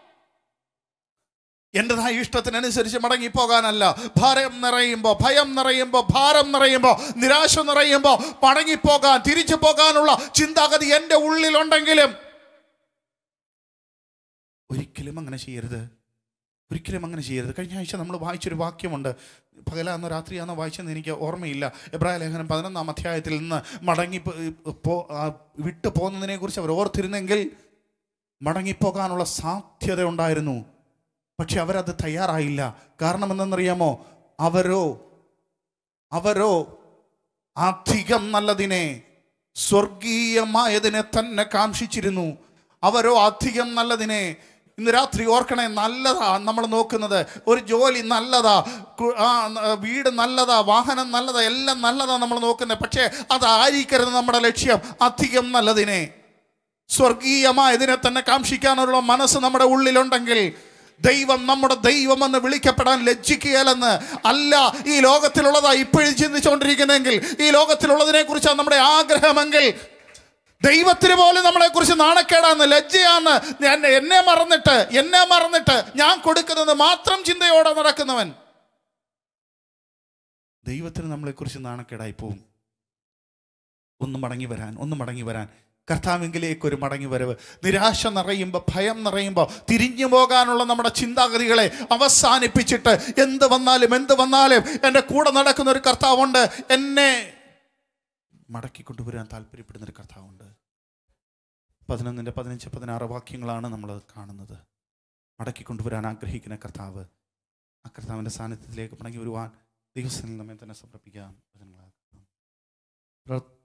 എൻ്റെതായ ഇഷ്ടത്തിനനുസരിച്ച് മടങ്ങിപ്പോകാനല്ല ഭാരം നിറയുമ്പോൾ ഭയം നിറയുമ്പോൾ ഭാരം നിറയുമ്പോൾ നിരാശ നിറയുമ്പോൾ മടങ്ങിപ്പോകാൻ തിരിച്ചു പോകാനുള്ള ചിന്താഗതി എൻ്റെ ഉള്ളിലുണ്ടെങ്കിലും ഒരിക്കലും അങ്ങനെ ചെയ്യരുത് ഒരിക്കലും അങ്ങനെ ചെയ്യരുത് കഴിഞ്ഞ ആഴ്ച നമ്മൾ വായിച്ചൊരു വാക്യമുണ്ട് പകലാന്നോ രാത്രിയാന്നോ വായിച്ചെന്ന് എനിക്ക് ഓർമ്മയില്ല എബ്രായ ലേഖനം പതിനൊന്നാം അധ്യായത്തിൽ നിന്ന് മടങ്ങി പോ- പോ ആ വിട്ടു പോകുന്നതിനെ കുറിച്ച് അവർ ഓർത്തിരുന്നെങ്കിൽ മടങ്ങിപ്പോകാനുള്ള സാധ്യത ഉണ്ടായിരുന്നു പക്ഷെ അവരത് തയ്യാറായില്ല കാരണം എന്തെന്നറിയാമോ അവരോ അവരോ അധികം നല്ലതിനെ സ്വർഗീയമായതിനെ തന്നെ കാംക്ഷിച്ചിരുന്നു അവരോ അധികം നല്ലതിനെ ഇന്ന് രാത്രി ഓർക്കണേ നല്ലതാ നമ്മൾ നോക്കുന്നത് ഒരു ജോലി നല്ലതാ കു- ആ, ന- വീട് നല്ലതാ വാഹനം നല്ലതാ എല്ലാം നല്ലതാ നമ്മൾ നോക്കുന്നത് പക്ഷേ അതായിരിക്കരുത് നമ്മുടെ ലക്ഷ്യം അധികം നല്ലതിനെ സ്വർഗീയമായതിനെ തന്നെ കാംക്ഷിക്കാനുള്ള മനസ്സ് നമ്മുടെ ഉള്ളിലുണ്ടെങ്കിൽ ദൈവം നമ്മുടെ ദൈവമെന്ന് വിളിക്കപ്പെടാൻ ലജ്ജിക്കുകയല്ലെന്ന് അല്ല ഈ ലോകത്തിലുള്ളതാ ഇപ്പോഴും ചിന്തിച്ചുകൊണ്ടിരിക്കുന്നെങ്കിൽ ഈ ലോകത്തിലുള്ളതിനെ കുറിച്ചാണ് നമ്മുടെ ആഗ്രഹമെങ്കിൽ ദൈവത്തിന് പോലും നമ്മളെ കുറിച്ച് നാണക്കേടാന്ന് ലജ്ജയാന്ന് ഞാൻ എന്നെ മറന്നിട്ട് എന്നെ മറന്നിട്ട് ഞാൻ കൊടുക്കുന്നത് മാത്രം ചിന്തയോടെ നടക്കുന്നവൻ ദൈവത്തിന് നമ്മളെക്കുറിച്ച് നാണക്കേടായി പോവും ഒന്ന് മടങ്ങി വരാൻ ഒന്ന് മടങ്ങി വരാൻ കർത്താവിങ്കിലേക്ക് ഒരു മടങ്ങി വരവ് നിരാശ നിറയുമ്പോൾ ഭയം നിറയുമ്പോൾ തിരിഞ്ഞു പോകാനുള്ള നമ്മുടെ ചിന്താഗതികളെ അവസാനിപ്പിച്ചിട്ട് എന്ത് വന്നാലും എന്ത് വന്നാലും എൻ്റെ കൂടെ നടക്കുന്ന ഒരു കർത്താവുണ്ട് എന്നെ മടക്കി കൊണ്ടുവരാൻ താല്പര്യപ്പെടുന്ന ഒരു കർത്താവുണ്ട് പതിനൊന്നിൻ്റെ പതിനഞ്ച് പതിനാറ് വാക്യങ്ങളാണ് നമ്മൾ കാണുന്നത് മടക്കി കൊണ്ടുവരാൻ ആഗ്രഹിക്കുന്ന കർത്താവ് ആ കർത്താവിൻ്റെ സാന്നിധ്യത്തിലേക്ക് മടങ്ങി വരുവാൻ ദിവസങ്ങളിൽ നമ്മെ തന്നെ സമർപ്പിക്കാം വചനങ്ങളാൽ.